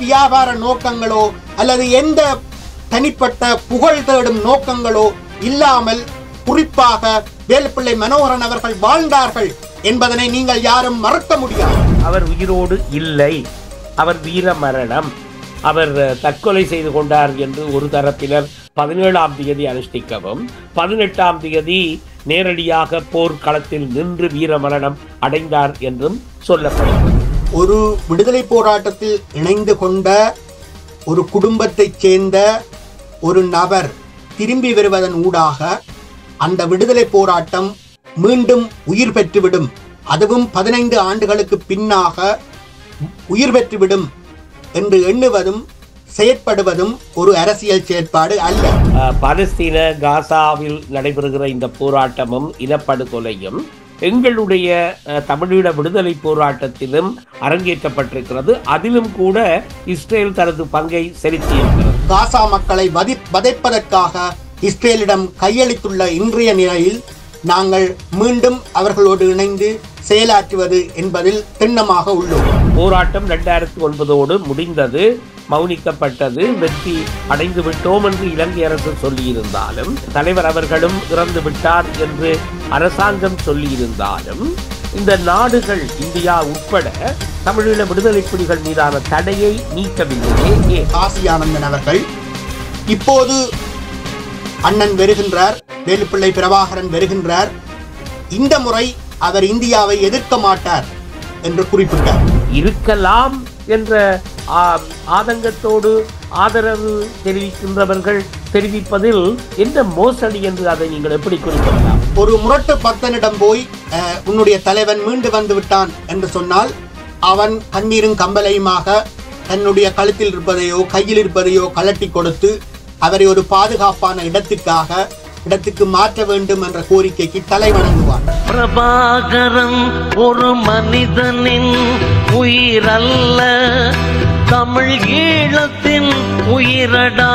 வியாபார நோக்கங்களோ அல்லது எந்த தனிப்பட்ட புகழ் தேடும் நோக்கங்களோ இல்லாமல் குறிப்பாக வேலுப்பிள்ளை மனோகரன் அவர்கள் வாழ்ந்தார்கள் என்பதனை நீங்கள் யாரும் மறக்க முடியாது அவர் உயிரோடு இல்லை அவர் வீர மரணம் அவர் அஹ், தற்கொலை செய்து கொண்டார் என்று ஒரு தரப்பினர் பதினேழாம் தேதி அனுஷ்டிக்கவும் பதினெட்டாம் தேதி நேரடியாக போர்க்களத்தில் நின்று வீர மரணம் அடைந்தார் என்றும் சொல்லப்படுகிறது ஒரு விடுதலை போராட்டத்தில் இணைந்து கொண்ட ஒரு குடும்பத்தைச் சேர்ந்த ஒரு நபர் திரும்பி வருவதன் ஊடாக அந்த விடுதலை போராட்டம் மீண்டும் உயிர் பெற்றுவிடும் அதுவும் பதினைந்து ஆண்டுகளுக்கு பின்னாக உயிர் பெற்றுவிடும் என்று எண்ணுவதும் செயற்படுவதும் ஒரு அரசியல் செயற்பாடு அல்ல அஹ், பாலஸ்தீன காசாவில் நடைபெறுகிற இந்த போராட்டமும் இனப்படுகொலையும் எங்களுடைய அஹ், தமிழீழ விடுதலை போராட்டத்திலும் அரங்கேற்றப்பட்டிருக்கிறது அதிலும் கூட இஸ்ரேல் தனது பங்கை செலுத்தியிருக்கிறது காசா மக்களை வதி வதைப்பதற்காக இஸ்ரேலிடம் கையளித்துள்ள இன்றைய நிலையில் நாங்கள் மீண்டும் அவர்களோடு இணைந்து செயலாற்றுவது என்பதில் திண்ணமாக உள்ளோம் போராட்டம் ரெண்டாயிரத்தி ஒன்பதோடு முடிந்தது மௌனிக்கப்பட்டது வெற்றி அடைந்து விட்டோம் என்று இலங்கை அரசு சொல்லியிருந்தாலும் தலைவர் அவர்களும் இறந்து விட்டார் என்று அரசாங்கம் சொல்லியிருந்தாலும் இந்த நாடுகள் இந்தியா உட்பட தமிழீழ விடுதலை புலிகள் மீதான தடையை நீக்கவில்லையே ஏன் காசி ஆனந்தன் அவர்கள் இப்போது அண்ணன் வருகின்றார் வேலுப்பிள்ளை பிரபாகரன் வருகின்றார் இந்த முறை அவர் இந்தியாவை எதிர்க்க மாட்டார் என்று குறிப்பிட்டார் இருக்கலாம் என்ற ஆ, ஆதங்கத்தோடு ஆதரவு தெரிவிக்கின்றவர்கள் தெரிவிப்பதில் என்ன மோசடி என்று அதை நீங்கள் எப்படி குறிப்பிடலாம் ஒரு முரட்டு பக்தனிடம் போய் அஹ், உன்னுடைய தலைவன் மீண்டு வந்து விட்டான் என்று சொன்னால் அவன் கண்ணீரும் கம்பலையுமாக தன்னுடைய கழுத்தில் இருப்பதையோ கையில் இருப்பதையோ கலட்டி கொடுத்து அவரை ஒரு பாதுகாப்பான இடத்துக்காக இடத்துக்கு மாற்ற வேண்டும் என்ற கோரிக்கைக்கு தலை வணங்குவார் பிரபாகரன் ஒரு மனிதனின் உயிரல்ல தமிழ் ஈழத்தின் உயிரடா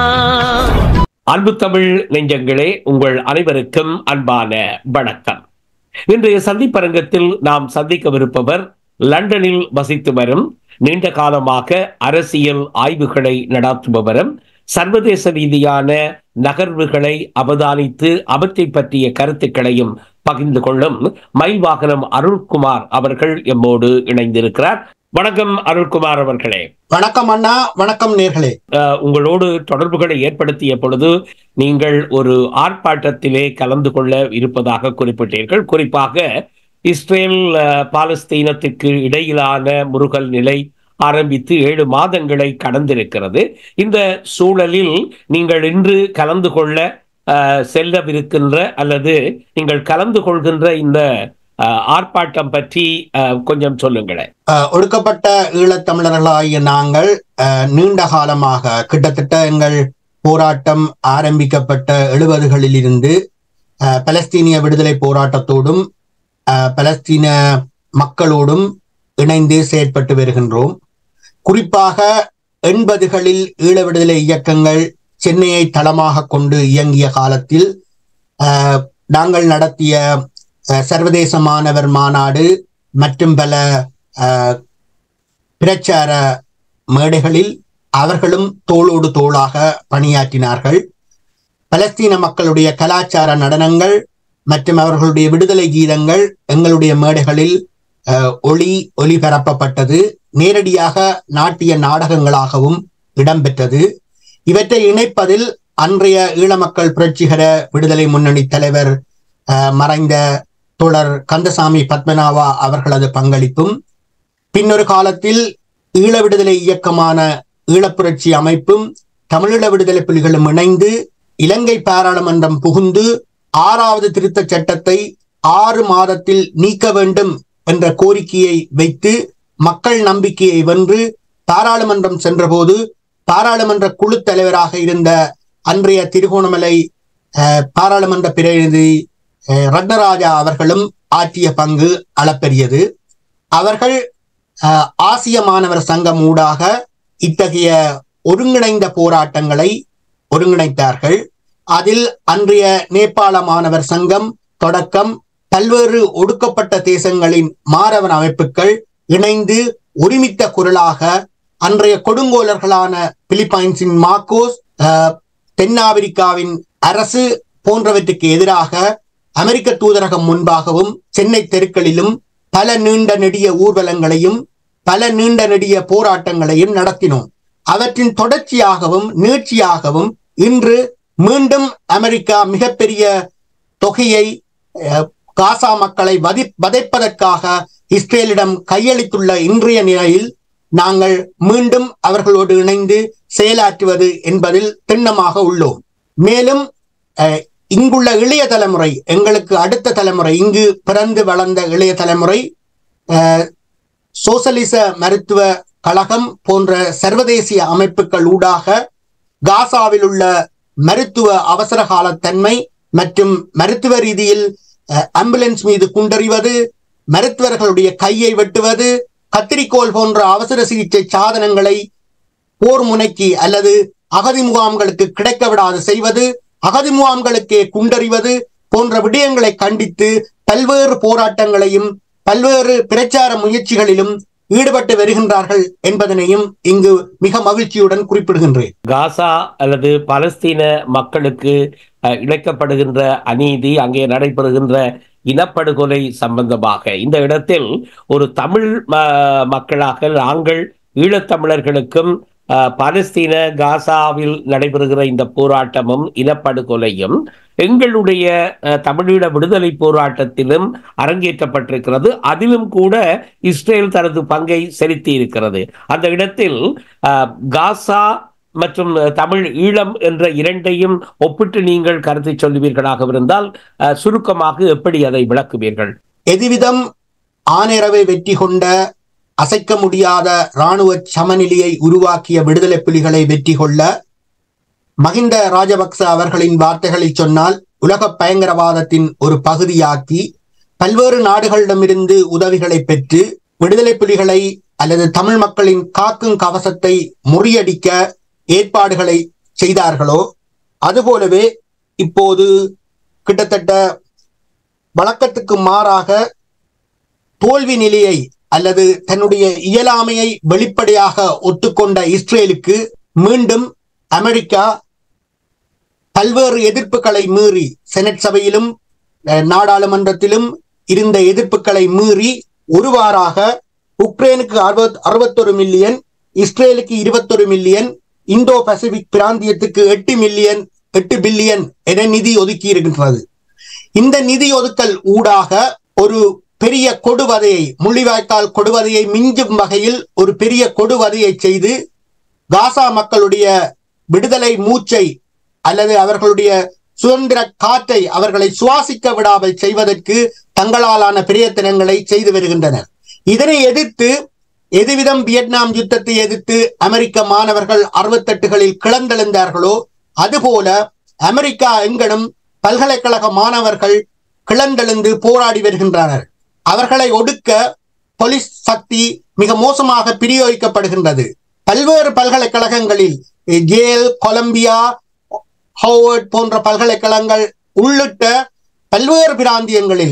அன்பு தமிழ் நெஞ்சங்களே உங்கள் அனைவருக்கும் அன்பான வணக்கம் இன்றைய சந்திப்பரங்கத்தில் நாம் சந்திக்கவிருப்பவர் லண்டனில் வசித்து வரும் நீண்ட காலமாக அரசியல் ஆய்வுகளை நடாத்துபவரும் சர்வதேச ரீதியான நகர்வுகளை அவதானித்து அவற்றை பற்றிய கருத்துக்களையும் பகிர்ந்து கொள்ளும் மயில்வாகனம் அருள்குமார் அவர்கள் எம்மோடு இணைந்திருக்கிறார் வணக்கம் அருள்குமார் அவர்களே வணக்கம் அண்ணா வணக்கம் நேர்களே அஹ், உங்களோடு தொடர்புகளை ஏற்படுத்திய பொழுது நீங்கள் ஒரு ஆர்ப்பாட்டத்திலே கலந்து கொள்ள இருப்பதாக குறிப்பிட்டீர்கள் குறிப்பாக இஸ்ரேல் அஹ், பாலஸ்தீனத்திற்கு இடையிலான முருகல் நிலை ஆரம்பித்து ஏழு மாதங்களை கடந்திருக்கிறது இந்த சூழலில் நீங்கள் இன்று கலந்து கொள்ள அஹ், செல்லவிருக்கின்ற அல்லது நீங்கள் கலந்து கொள்கின்ற இந்த அஹ், ஆர்ப்பாட்டம் பற்றி அஹ், கொஞ்சம் சொல்லுங்களேன் அஹ், ஒடுக்கப்பட்ட ஈழத்தமிழர்களாகிய நாங்கள் அஹ், நீண்ட காலமாக கிட்டத்தட்ட எங்கள் போராட்டம் ஆரம்பிக்கப்பட்ட எழுபதுகளில் இருந்து அஹ், பலஸ்தீனிய விடுதலை போராட்டத்தோடும் அஹ், பலஸ்தீன மக்களோடும் இணைந்து செயற்பட்டு வருகின்றோம் குறிப்பாக எண்பதுகளில் ஈழ விடுதலை இயக்கங்கள் சென்னையை தளமாக கொண்டு இயங்கிய காலத்தில் அஹ், நாங்கள் நடத்திய அஹ், சர்வதேச மாணவர் மாநாடு மற்றும் பல அஹ், பிரச்சார மேடைகளில் அவர்களும் தோளோடு தோளாக பணியாற்றினார்கள் பலஸ்தீன மக்களுடைய கலாச்சார நடனங்கள் மற்றும் அவர்களுடைய விடுதலை கீதங்கள் எங்களுடைய மேடைகளில் அஹ், ஒளி ஒலிபரப்பப்பட்டது நேரடியாக நாட்டிய நாடகங்களாகவும் இடம்பெற்றது இவற்றை இணைப்பதில் அன்றைய ஈழ மக்கள் புரட்சிகர விடுதலை முன்னணி தலைவர் அஹ், மறைந்த தோழர் கந்தசாமி பத்மநாபா அவர்களது பங்களிப்பும் பின்னொரு காலத்தில் ஈழ விடுதலை இயக்கமான ஈழப்புரட்சி அமைப்பும் தமிழீழ விடுதலை புலிகளும் இணைந்து இலங்கை பாராளுமன்றம் புகுந்து ஆறாவது திருத்தச் சட்டத்தை ஆறு மாதத்தில் நீக்க வேண்டும் என்ற கோரிக்கையை வைத்து மக்கள் நம்பிக்கையை வென்று பாராளுமன்றம் சென்றபோது பாராளுமன்ற குழு தலைவராக இருந்த அன்றைய திருகோணமலை அஹ், பாராளுமன்ற பிரதிநிதி அஹ், ரத்னராஜா அவர்களும் ஆற்றிய பங்கு அளப்பெரியது அவர்கள் அஹ், ஆசிய மாணவர் சங்கம் ஊடாக இத்தகைய ஒருங்கிணைந்த போராட்டங்களை ஒருங்கிணைத்தார்கள் அதில் அன்றைய நேபாள மாணவர் சங்கம் தொடக்கம் பல்வேறு ஒடுக்கப்பட்ட தேசங்களின் மாணவர் அமைப்புகள் இணைந்து ஒருமித்த குரலாக அன்றைய கொடுங்கோலர்களான பிலிப்பைன்ஸின் மார்க்கோஸ் அஹ், தென்னாப்பிரிக்காவின் அரசு போன்றவற்றுக்கு எதிராக அமெரிக்க தூதரகம் முன்பாகவும் சென்னை தெருக்களிலும் பல நீண்ட நெடிய ஊர்வலங்களையும் பல நீண்ட நெடிய போராட்டங்களையும் நடத்தினோம் அவற்றின் தொடர்ச்சியாகவும் நீட்சியாகவும் இன்று மீண்டும் அமெரிக்கா மிகப்பெரிய தொகையை அஹ், காசா மக்களை வதி வதைப்பதற்காக இஸ்ரேலிடம் கையளித்துள்ள இன்றைய நிலையில் நாங்கள் மீண்டும் அவர்களோடு இணைந்து செயலாற்றுவது என்பதில் திண்ணமாக உள்ளோம் மேலும் அஹ், இங்குள்ள இளைய தலைமுறை எங்களுக்கு அடுத்த தலைமுறை இங்கு பிறந்து வளர்ந்த இளைய தலைமுறை அஹ், சோசலிச மருத்துவ கழகம் போன்ற சர்வதேசிய அமைப்புகள் ஊடாக காசாவில் உள்ள மருத்துவ அவசரகால தன்மை மற்றும் மருத்துவ ரீதியில் அஹ், ஆம்புலன்ஸ் மீது குண்டறிவது மருத்துவர்களுடைய கையை வெட்டுவது கத்திரிக்கோல் போன்ற அவசர சிகிச்சை சாதனங்களை போர் முனைக்கு அல்லது அகதி முகாம்களுக்கு கிடைக்க விடாது செய்வது அகதி முகாம்களுக்கே குண்டறிவது போன்ற விடயங்களை கண்டித்து பல்வேறு போராட்டங்களையும் பல்வேறு பிரச்சார முயற்சிகளிலும் ஈடுபட்டு வருகின்றார்கள் என்பதனையும் இங்கு மிக மகிழ்ச்சியுடன் குறிப்பிடுகின்றேன் காசா அல்லது பலஸ்தீன மக்களுக்கு அஹ், இழைக்கப்படுகின்ற அநீதி அங்கே நடைபெறுகின்ற இனப்படுகொலை சம்பந்தமாக இந்த இடத்தில் ஒரு தமிழ் ம- மக்களாக நாங்கள் ஈழத்தமிழர்களுக்கும் அஹ், பாலஸ்தீன காசாவில் நடைபெறுகிற இந்த போராட்டமும் இனப்படுகொலையும் எங்களுடைய அஹ், தமிழீழ விடுதலை போராட்டத்திலும் அரங்கேற்றப்பட்டிருக்கிறது அதிலும் கூட இஸ்ரேல் தனது பங்கை செலுத்தி இருக்கிறது அந்த இடத்தில் அஹ், காசா மற்றும் அஹ், தமிழ் ஈழம் என்ற இரண்டையும் ஒப்பிட்டு நீங்கள் கருத்தை சொல்லுவீர்களாக இருந்தால் அஹ், சுருக்கமாக எப்படி அதை விளக்குவீர்கள் எதுவிதம் ஆனிரவை வெற்றி கொண்ட அசைக்க முடியாத இராணுவ சமநிலையை உருவாக்கிய விடுதலை புலிகளை வெற்றி கொள்ள மகிந்த ராஜபக்ச அவர்களின் வார்த்தைகளில் சொன்னால் உலக பயங்கரவாதத்தின் ஒரு பகுதியாக்கி பல்வேறு நாடுகளிடமிருந்து உதவிகளை பெற்று விடுதலை புலிகளை அல்லது தமிழ் மக்களின் காக்கும் கவசத்தை முறியடிக்க ஏற்பாடுகளை செய்தார்களோ அதுபோலவே இப்போது கிட்டத்தட்ட வழக்கத்துக்கு மாறாக தோல்வி நிலையை அல்லது தன்னுடைய இயலாமையை வெளிப்படையாக ஒத்துக்கொண்ட இஸ்ரேலுக்கு மீண்டும் அமெரிக்கா பல்வேறு எதிர்ப்புகளை மீறி செனட் சபையிலும் அஹ், நாடாளுமன்றத்திலும் இருந்த எதிர்ப்புகளை மீறி ஒருவாறாக உக்ரைனுக்கு அறுபத் அறுபத்தொரு மில்லியன் இஸ்ரேலுக்கு இருபத்தொரு மில்லியன் இந்தோ பசிபிக் பிராந்தியத்துக்கு எட்டு மில்லியன் எட்டு பில்லியன் என நிதி ஒதுக்கி இருக்கின்றது இந்த நிதி ஒதுக்கல் ஊடாக ஒரு பெரிய கொடுவதையை முள்ளிவாய்க்கால் கொடுவதையை மிஞ்சும் வகையில் ஒரு பெரிய கொடுவதையை செய்து காசா மக்களுடைய விடுதலை மூச்சை அல்லது அவர்களுடைய சுதந்திர காற்றை அவர்களை சுவாசிக்க விடாமல் செய்வதற்கு தங்களாலான பிரயத்தனங்களை செய்து வருகின்றனர் இதனை எதிர்த்து எதுவிதம் வியட்நாம் யுத்தத்தை எதிர்த்து அமெரிக்க மாணவர்கள் அறுபத்தெட்டுகளில் கிளந்தெழுந்தார்களோ அதுபோல அமெரிக்கா எங்கனும் பல்கலைக்கழக மாணவர்கள் கிளந்தெழுந்து போராடி வருகின்றனர் அவர்களை ஒடுக்க போலீஸ் சக்தி மிக மோசமாக பிரயோகிக்கப்படுகின்றது பல்வேறு பல்கலைக்கழகங்களில் ஜேல் கொலம்பியா ஹோவர்ட் போன்ற பல்கலைக்கழகங்கள் உள்ளிட்ட பல்வேறு பிராந்தியங்களில்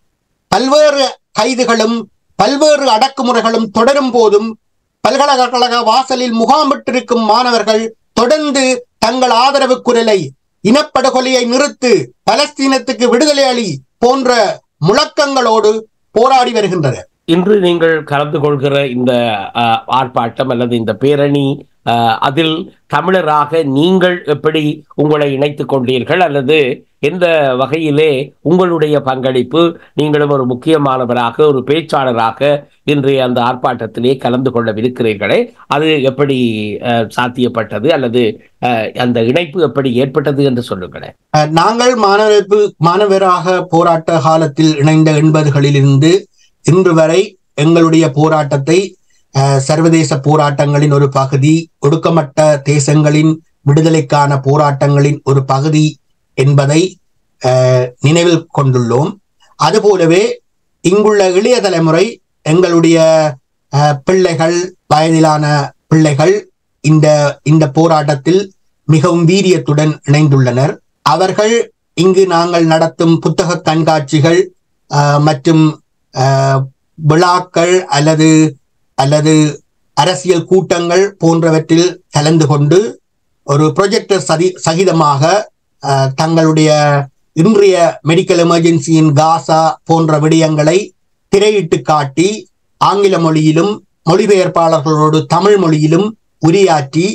பல்வேறு கைதுகளும் பல்வேறு அடக்குமுறைகளும் தொடரும் போதும் பல்கலைக்கழக வாசலில் முகாமிட்டிருக்கும் மாணவர்கள் தொடர்ந்து தங்கள் ஆதரவு குரலை இனப்படுகொலையை நிறுத்து பலஸ்தீனத்துக்கு விடுதலை அளி போன்ற முழக்கங்களோடு போராடி வருகின்றனர் இன்று நீங்கள் கலந்து கொள்கிற இந்த அஹ், ஆர்ப்பாட்டம் அல்லது இந்த பேரணி அஹ், அதில் தமிழராக நீங்கள் எப்படி உங்களை இணைத்துக் கொண்டீர்கள் அல்லது எந்த வகையிலே உங்களுடைய பங்களிப்பு நீங்களும் ஒரு முக்கியமானவராக ஒரு பேச்சாளராக இன்றைய அந்த ஆர்ப்பாட்டத்திலே கலந்து கொள்ளவிருக்கிறீர்களே அது எப்படி அஹ், சாத்தியப்பட்டது அல்லது அஹ், அந்த இணைப்பு எப்படி ஏற்பட்டது என்று சொல்லுங்களேன் அஹ், நாங்கள் மாணவருக்கு மாணவராக போராட்ட காலத்தில் இணைந்த எண்பதுகளிலிருந்து இன்று வரை எங்களுடைய போராட்டத்தை அஹ், சர்வதேச போராட்டங்களின் ஒரு பகுதி ஒடுக்கப்பட்ட தேசங்களின் விடுதலைக்கான போராட்டங்களின் ஒரு பகுதி என்பதை அஹ், நினைவில் கொண்டுள்ளோம் அதுபோலவே இங்குள்ள இளைய தலைமுறை எங்களுடைய அஹ், பிள்ளைகள் வயதிலான பிள்ளைகள் இந்த இந்த போராட்டத்தில் மிகவும் வீரியத்துடன் இணைந்துள்ளனர் அவர்கள் இங்கு நாங்கள் நடத்தும் புத்தக கண்காட்சிகள் ஆஹ், மற்றும் ஆஹ், விழாக்கள் அல்லது அல்லது அரசியல் கூட்டங்கள் போன்றவற்றில் கலந்து கொண்டு ஒரு ப்ரொஜெக்டர் சதி சகிதமாக அஹ், தங்களுடைய இன்றைய மெடிக்கல் எமர்ஜென்சியின் காசா போன்ற விடயங்களை திரையிட்டு காட்டி ஆங்கில மொழியிலும் மொழிபெயர்ப்பாளர்களோடு தமிழ் மொழியிலும் உரையாற்றி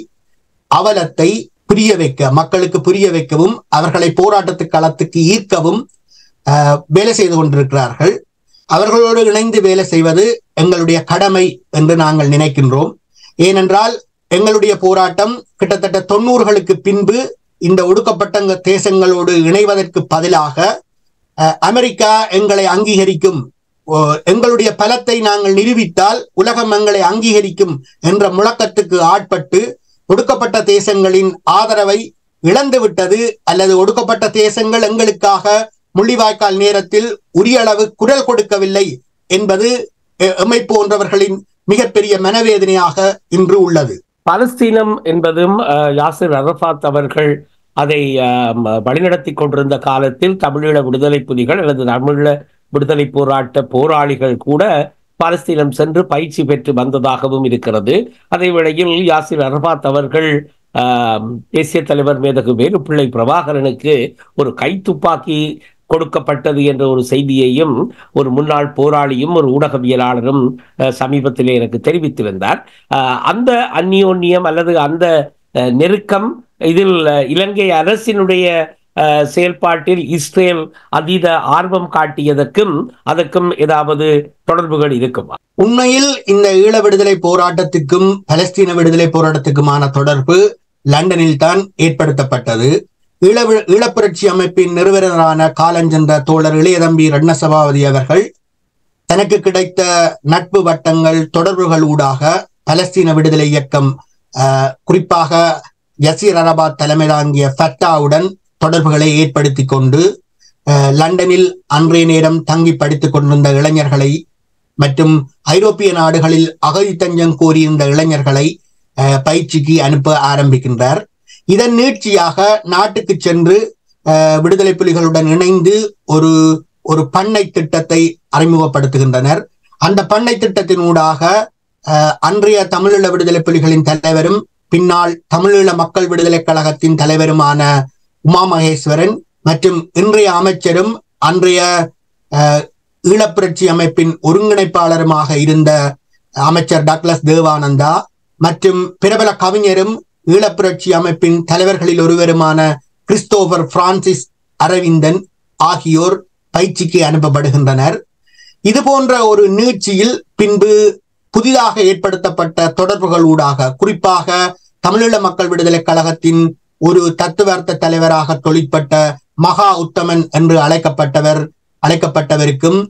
அவலத்தை புரிய வைக்க மக்களுக்கு புரிய வைக்கவும் அவர்களை போராட்டத்து களத்துக்கு ஈர்க்கவும் அஹ், வேலை செய்து கொண்டிருக்கிறார்கள் அவர்களோடு இணைந்து வேலை செய்வது எங்களுடைய கடமை என்று நாங்கள் நினைக்கின்றோம் ஏனென்றால் எங்களுடைய போராட்டம் கிட்டத்தட்ட தொண்ணூறுகளுக்கு பின்பு இந்த ஒடுக்கப்பட்ட தேசங்களோடு இணைவதற்கு பதிலாக அஹ், அமெரிக்கா எங்களை அங்கீகரிக்கும் ஓ, எங்களுடைய பலத்தை நாங்கள் நிரூபித்தால் உலகம் எங்களை அங்கீகரிக்கும் என்ற முழக்கத்துக்கு ஆட்பட்டு ஒடுக்கப்பட்ட தேசங்களின் ஆதரவை இழந்து விட்டது அல்லது ஒடுக்கப்பட்ட தேசங்கள் எங்களுக்காக முள்ளிவாய்க்கால் நேரத்தில் உரிய அளவு குரல் கொடுக்கவில்லை என்பது எ- எம்மை போன்றவர்களின் மிகப்பெரிய மனவேதனையாக இன்று உள்ளது பாலஸ்தீனம் என்பதும் அஹ், யாசிர் அரஃபாத் அவர்கள் அதை அஹ், வழிநடத்தி கொண்டிருந்த காலத்தில் தமிழீழ விடுதலை புலிகள் அல்லது தமிழீழ விடுதலை போராட்ட போராளிகள் கூட பாலஸ்தீனம் சென்று பயிற்சி பெற்று வந்ததாகவும் இருக்கிறது அதே வேளையில் யாசிர் அரஃபாத் அவர்கள் ஆஹ், தேசிய தலைவர் மேதகு வேலுப்பிள்ளை பிரபாகரனுக்கு ஒரு கைத்துப்பாக்கி கொடுக்கப்பட்டது என்ற ஒரு செய்தியையும் ஒரு முன்னாள் போராளியும் ஒரு ஊடகவியலாளரும் அஹ், சமீபத்திலே எனக்கு தெரிவித்திருந்தார் ஆஹ், அந்த அந்நியோன்யம் அல்லது அந்த அஹ், நெருக்கம் இதில் அஹ், இலங்கை அரசினுடைய அஹ், செயல்பாட்டில் இஸ்ரேல் அதீத ஆர்வம் காட்டியதற்கும் அதற்கும் ஏதாவது தொடர்புகள் இருக்குமா உண்மையில் இந்த ஈழ விடுதலை போராட்டத்துக்கும் பலஸ்தீன விடுதலை போராட்டத்துக்குமான தொடர்பு லண்டனில் தான் ஏற்படுத்தப்பட்டது ஈழ வி- ஈழப்புரட்சி அமைப்பின் நிறுவனரான காலஞ்சென்ற தோழர் இளையதம்பி ரட்னசபாவதி அவர்கள் தனக்கு கிடைத்த நட்பு வட்டங்கள் தொடர்புகள் ஊடாக பலஸ்தீன விடுதலை இயக்கம் ஆஹ், குறிப்பாக யசீர் அரபாத் தலைமை தாங்கிய ஃபத்தாவுடன் தொடர்புகளை ஏற்படுத்தி கொண்டு ஆஹ், லண்டனில் அன்றைய நேரம் தங்கி படித்துக் கொண்டிருந்த இளைஞர்களை மற்றும் ஐரோப்பிய நாடுகளில் அகதி தஞ்சம் கோரியிருந்த இளைஞர்களை அஹ், பயிற்சிக்கு அனுப்ப ஆரம்பிக்கின்றார் இதன் நீட்சியாக நாட்டுக்கு சென்று அஹ், விடுதலை புலிகளுடன் இணைந்து ஒரு ஒரு பண்ணை திட்டத்தை அறிமுகப்படுத்துகின்றனர் அந்த பண்ணை திட்டத்தினூடாக அஹ், அன்றைய தமிழீழ விடுதலை புலிகளின் தலைவரும் பின்னால் தமிழீழ மக்கள் விடுதலை கழகத்தின் தலைவருமான உமா மகேஸ்வரன் மற்றும் இன்றைய அமைச்சரும் அன்றைய அஹ், ஈழப்புரட்சி அமைப்பின் ஒருங்கிணைப்பாளருமாக இருந்த அமைச்சர் டக்ளஸ் தேவானந்தா மற்றும் பிரபல கவிஞரும் ஈழப்புரட்சி அமைப்பின் தலைவர்களில் ஒருவருமான கிறிஸ்டோபர் பிரான்சிஸ் அரவிந்தன் ஆகியோர் பயிற்சிக்கு அனுப்பப்படுகின்றனர் இது போன்ற ஒரு நீட்சியில் பின்பு புதிதாக ஏற்படுத்தப்பட்ட தொடர்புகள் ஊடாக குறிப்பாக தமிழீழ மக்கள் விடுதலை கழகத்தின் ஒரு தத்துவார்த்த தலைவராக தொழிற்பட்ட மகா உத்தமன் என்று அழைக்கப்பட்டவர் அழைக்கப்பட்டவருக்கும்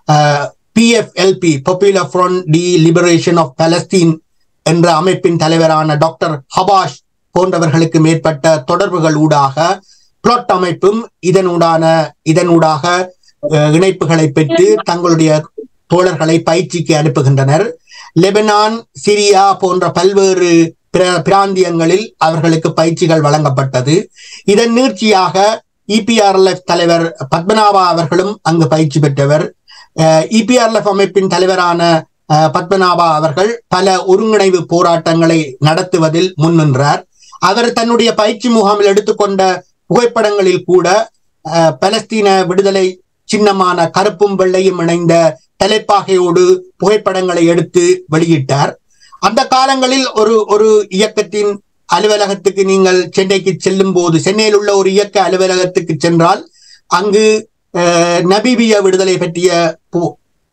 PFLP popular front the liberation of Palestine என்ற அமைப்பின் தலைவரான டாக்டர் ஹபாஷ் போன்றவர்களுக்கு மேற்பட்ட தொடர்புகள் ஊடாக பிளாட் அமைப்பும் இதனூடான இதனூடாக அஹ், இணைப்புகளை பெற்று தங்களுடைய தோழர்களை பயிற்சிக்கு அனுப்புகின்றனர் லெபனான் சிரியா போன்ற பல்வேறு பிர- பிராந்தியங்களில் அவர்களுக்கு பயிற்சிகள் வழங்கப்பட்டது இதன் நீட்சியாக இபிஆர்எல்எஃப் தலைவர் பத்மநாபா அவர்களும் அங்கு பயிற்சி பெற்றவர் இபிஆர்எல்எஃப் அமைப்பின் தலைவரான அஹ், பத்மநாபா அவர்கள் பல ஒருங்கிணைவு போராட்டங்களை நடத்துவதில் முன்னின்றார் அவர் தன்னுடைய பயிற்சி முகாமில் எடுத்துக்கொண்ட புகைப்படங்களில் கூட அஹ், பலஸ்தீன விடுதலை சின்னமான கருப்பும் வெள்ளையும் இணைந்த தலைப்பாகையோடு புகைப்படங்களை எடுத்து வெளியிட்டார் அந்த காலங்களில் ஒரு ஒரு இயக்கத்தின் அலுவலகத்துக்கு நீங்கள் சென்னைக்கு செல்லும் போது சென்னையில் உள்ள ஒரு இயக்க அலுவலகத்துக்கு சென்றால் அங்கு அஹ், நபீபிய விடுதலை பற்றிய பு-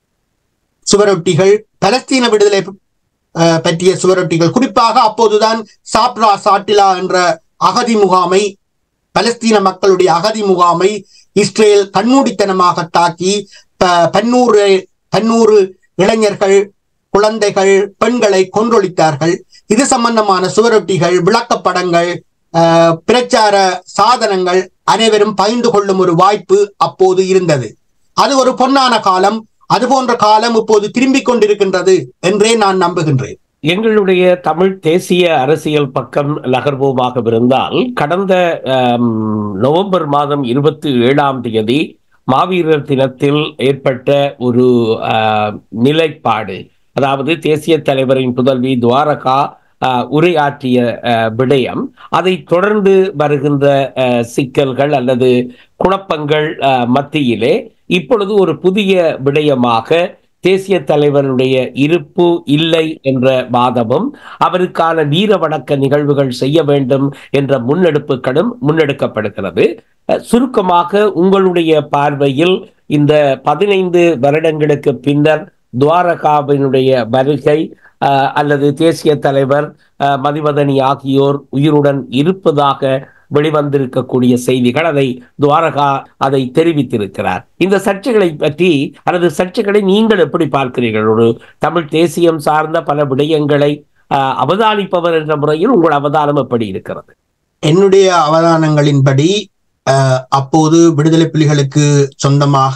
சுவரொட்டிகள் பலஸ்தீன விடுதலை அஹ், பற்றிய சுவரொட்டிகள் குறிப்பாக அப்போதுதான் சாப்ரா சாட்டிலா என்ற அகதி முகாமை பலஸ்தீன மக்களுடைய அகதி முகாமை இஸ்ரேல் கண்மூடித்தனமாக தாக்கி ப- பன்னூறு பன்னூறு இளைஞர்கள் குழந்தைகள் பெண்களை கொன்றொழித்தார்கள் இது சம்பந்தமான சுவரொட்டிகள் விளக்கப்படங்கள் அஹ், பிரச்சார சாதனங்கள் அனைவரும் பகிர்ந்து கொள்ளும் ஒரு வாய்ப்பு அப்போது இருந்தது அது ஒரு பொன்னான காலம் அது போன்ற காலம் இப்போது திரும்பிக் கொண்டிருக்கின்றது என்றே நான் நம்புகின்றேன் எங்களுடைய தமிழ் தேசிய அரசியல் பக்கம் நகர்வோமாக இருந்தால் கடந்த ஆம், நவம்பர் மாதம் இருபத்தி ஏழாம் தேதி மாவீரர் தினத்தில் ஏற்பட்ட ஒரு ஆ, நிலைப்பாடு அதாவது தேசிய தலைவரின் புதல்வி துவாரகா அஹ், உரையாற்றிய அஹ், விடயம் அதை தொடர்ந்து வருகின்ற அஹ், சிக்கல்கள் அல்லது குழப்பங்கள் அஹ், மத்தியிலே இப்பொழுது ஒரு புதிய விடயமாக தேசிய தலைவருடைய இருப்பு இல்லை என்ற வாதமும் அவருக்கான வீர வணக்க நிகழ்வுகள் செய்ய வேண்டும் என்ற முன்னெடுப்புகளும் முன்னெடுக்கப்படுகிறது அஹ், சுருக்கமாக உங்களுடைய பார்வையில் இந்த பதினைந்து வருடங்களுக்கு பின்னர் துவாரகாவினுடைய வருகை அஹ், அல்லது தேசிய தலைவர் அஹ், மதிவதனி ஆகியோர் உயிருடன் இருப்பதாக வெளிவந்திருக்கக்கூடிய செய்திகள் அதை துவாரகா அதை தெரிவித்திருக்கிறார் இந்த சர்ச்சைகளை பற்றி அல்லது சர்ச்சைகளை நீங்கள் எப்படி பார்க்கிறீர்கள் ஒரு தமிழ் தேசியம் சார்ந்த பல விடயங்களை அஹ், அவதானிப்பவர் என்ற முறையில் உங்கள் அவதானம் எப்படி இருக்கிறது என்னுடைய அவதானங்களின்படி அஹ், அப்போது விடுதலை புலிகளுக்கு சொந்தமாக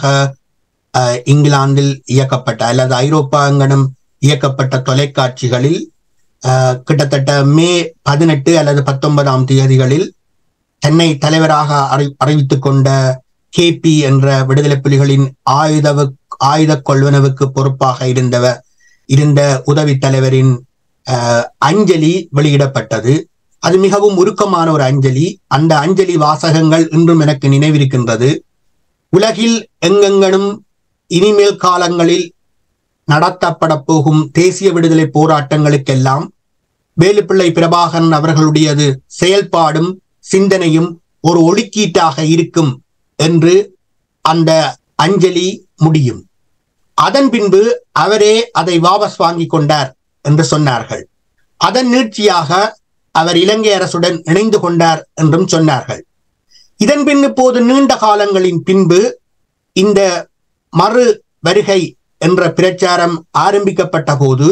அஹ், இங்கிலாந்தில் இயக்கப்பட்ட அல்லது ஐரோப்பா அங்கனம் இயக்கப்பட்ட தொலைக்காட்சிகளில் அஹ், கிட்டத்தட்ட மே பதினெட்டு அல்லது பத்தொன்பதாம் தேதிகளில் தன்னை தலைவராக அறி அறிவித்துக் கொண்ட கேபி என்ற விடுதலை புலிகளின் ஆயுத ஆயுத கொள்வனவுக்கு பொறுப்பாக இருந்தவர் இருந்த உதவி தலைவரின் அஹ், அஞ்சலி வெளியிடப்பட்டது அது மிகவும் உருக்கமான ஒரு அஞ்சலி அந்த அஞ்சலி வாசகங்கள் இன்றும் எனக்கு நினைவிருக்கின்றது உலகில் எங்கெங்கனும் இனிமேல் காலங்களில் நடத்தப்பட போகும் தேசிய விடுதலை போராட்டங்களுக்கெல்லாம் வேலுப்பிள்ளை பிரபாகரன் அவர்களுடையது செயல்பாடும் சிந்தனையும் ஒரு ஒளிக்கீட்டாக இருக்கும் என்று அந்த அஞ்சலி முடியும் அதன் பின்பு அவரே அதை வாபஸ் வாங்கிக் கொண்டார் என்று சொன்னார்கள் அதன் நீட்சியாக அவர் இலங்கை அரசுடன் இணைந்து கொண்டார் என்றும் சொன்னார்கள் இதன் பின் இப்போது நீண்ட காலங்களின் பின்பு இந்த மறு வருகை என்ற பிரச்சாரம் ஆரம்பிக்கப்பட்ட போது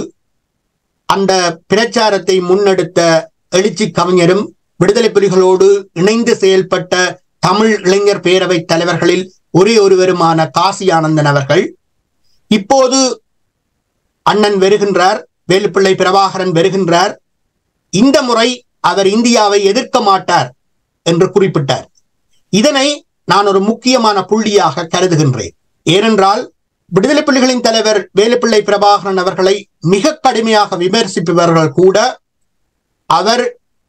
அந்த பிரச்சாரத்தை முன்னெடுத்த எழுச்சி கவிஞரும் விடுதலை புலிகளோடு இணைந்து செயல்பட்ட தமிழ் இளைஞர் பேரவை தலைவர்களில் ஒரே ஒருவருமான காசி ஆனந்தன் அவர்கள் இப்போது அண்ணன் வருகின்றார் வேலுப்பிள்ளை பிரபாகரன் வருகின்றார் இந்த முறை அவர் இந்தியாவை எதிர்க்க மாட்டார் என்று குறிப்பிட்டார் இதனை நான் ஒரு முக்கியமான புள்ளியாக கருதுகின்றேன் ஏனென்றால் விடுதலை புலிகளின் தலைவர் வேலுப்பிள்ளை பிரபாகரன் அவர்களை மிக கடுமையாக விமர்சிப்பவர்கள் கூட அவர்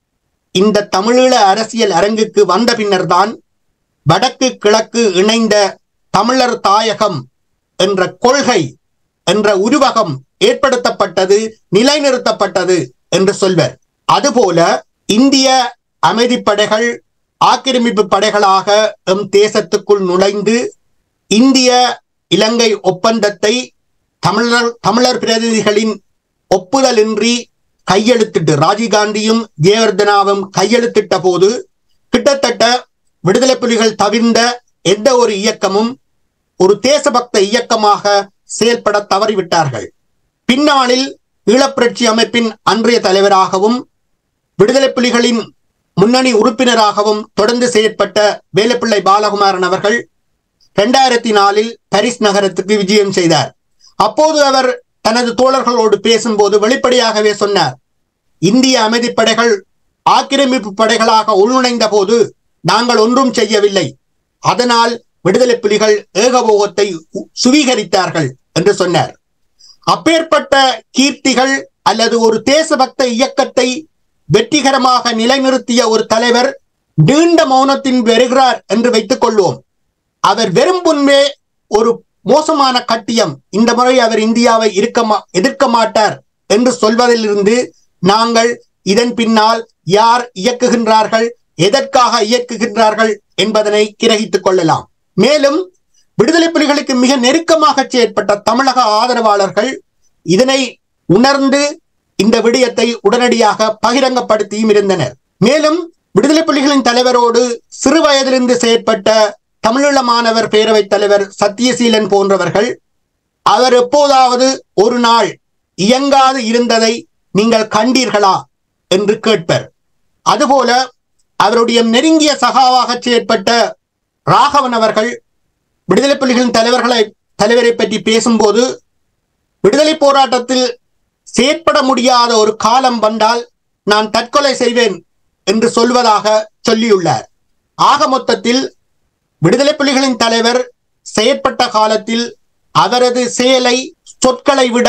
இந்த தமிழீழ அரசியல் அரங்குக்கு வந்த பின்னர்தான் வடக்கு கிழக்கு இணைந்த தமிழர் தாயகம் என்ற கொள்கை என்ற உருவகம் ஏற்படுத்தப்பட்டது நிலைநிறுத்தப்பட்டது என்று சொல்வர் அதுபோல இந்திய அமைதிப்படைகள் ஆக்கிரமிப்பு படைகளாக எம் தேசத்துக்குள் நுழைந்து இந்திய இலங்கை ஒப்பந்தத்தை தமிழர் தமிழர் பிரதிநிதிகளின் ஒப்புதலின்றி கையெழுத்திட்டு ராஜீவ்காந்தியும் ஜெயவர்தனாவும் கையெழுத்திட்ட போது கிட்டத்தட்ட விடுதலை புலிகள் தவிர்ந்த எந்த ஒரு இயக்கமும் ஒரு தேசபக்த இயக்கமாக செயல்பட தவறிவிட்டார்கள் பின்னாளில் ஈழப்புரட்சி அமைப்பின் அன்றைய தலைவராகவும் விடுதலை புலிகளின் முன்னணி உறுப்பினராகவும் தொடர்ந்து செயற்பட்ட வேலுப்பிள்ளை பாலகுமாரன் அவர்கள் இரண்டாயிரத்தி நாலில் பாரிஸ் நகரத்துக்கு விஜயம் செய்தார் அப்போது அவர் தனது தோழர்களோடு பேசும்போது வெளிப்படையாகவே சொன்னார் இந்திய அமைதிப்படைகள் ஆக்கிரமிப்பு படைகளாக உள்நுழைந்த போது நாங்கள் ஒன்றும் செய்யவில்லை அதனால் விடுதலை புலிகள் ஏகபோகத்தை சுவீகரித்தார்கள் என்று சொன்னார் அப்பேற்பட்ட கீர்த்திகள் அல்லது ஒரு தேசபக்த இயக்கத்தை வெற்றிகரமாக நிலைநிறுத்திய ஒரு தலைவர் நீண்ட மௌனத்தின் வருகிறார் என்று வைத்துக் கொள்வோம் அவர் வெறும் முன்பே ஒரு மோசமான கட்டியம் இந்த முறை அவர் இந்தியாவை இருக்க மா- எதிர்க்க மாட்டார் என்று சொல்வதிலிருந்து நாங்கள் இதன் பின்னால் யார் இயக்குகின்றார்கள் எதற்காக இயக்குகின்றார்கள் என்பதனை கிரகித்துக் கொள்ளலாம் மேலும் விடுதலை புலிகளுக்கு மிக நெருக்கமாக செயற்பட்ட தமிழக ஆதரவாளர்கள் இதனை உணர்ந்து இந்த விடயத்தை உடனடியாக பகிரங்கப்படுத்தியும் இருந்தனர் மேலும் விடுதலை புலிகளின் தலைவரோடு சிறு வயதிலிருந்து செயற்பட்ட தமிழீழ மாணவர் பேரவைத் தலைவர் சத்தியசீலன் போன்றவர்கள் அவர் எப்போதாவது ஒரு நாள் இயங்காது இருந்ததை நீங்கள் கண்டீர்களா என்று கேட்பர் அதுபோல அவருடைய நெருங்கிய சகாவாக செயற்பட்ட ராகவன் அவர்கள் விடுதலை புலிகளின் தலைவர்களை தலைவரை பற்றி பேசும்போது விடுதலை போராட்டத்தில் செயற்பட முடியாத ஒரு காலம் வந்தால் நான் தற்கொலை செய்வேன் என்று சொல்வதாக சொல்லியுள்ளார் ஆக மொத்தத்தில் விடுதலை புலிகளின் தலைவர் செயற்பட்ட காலத்தில் அவரது செயலை சொற்களை விட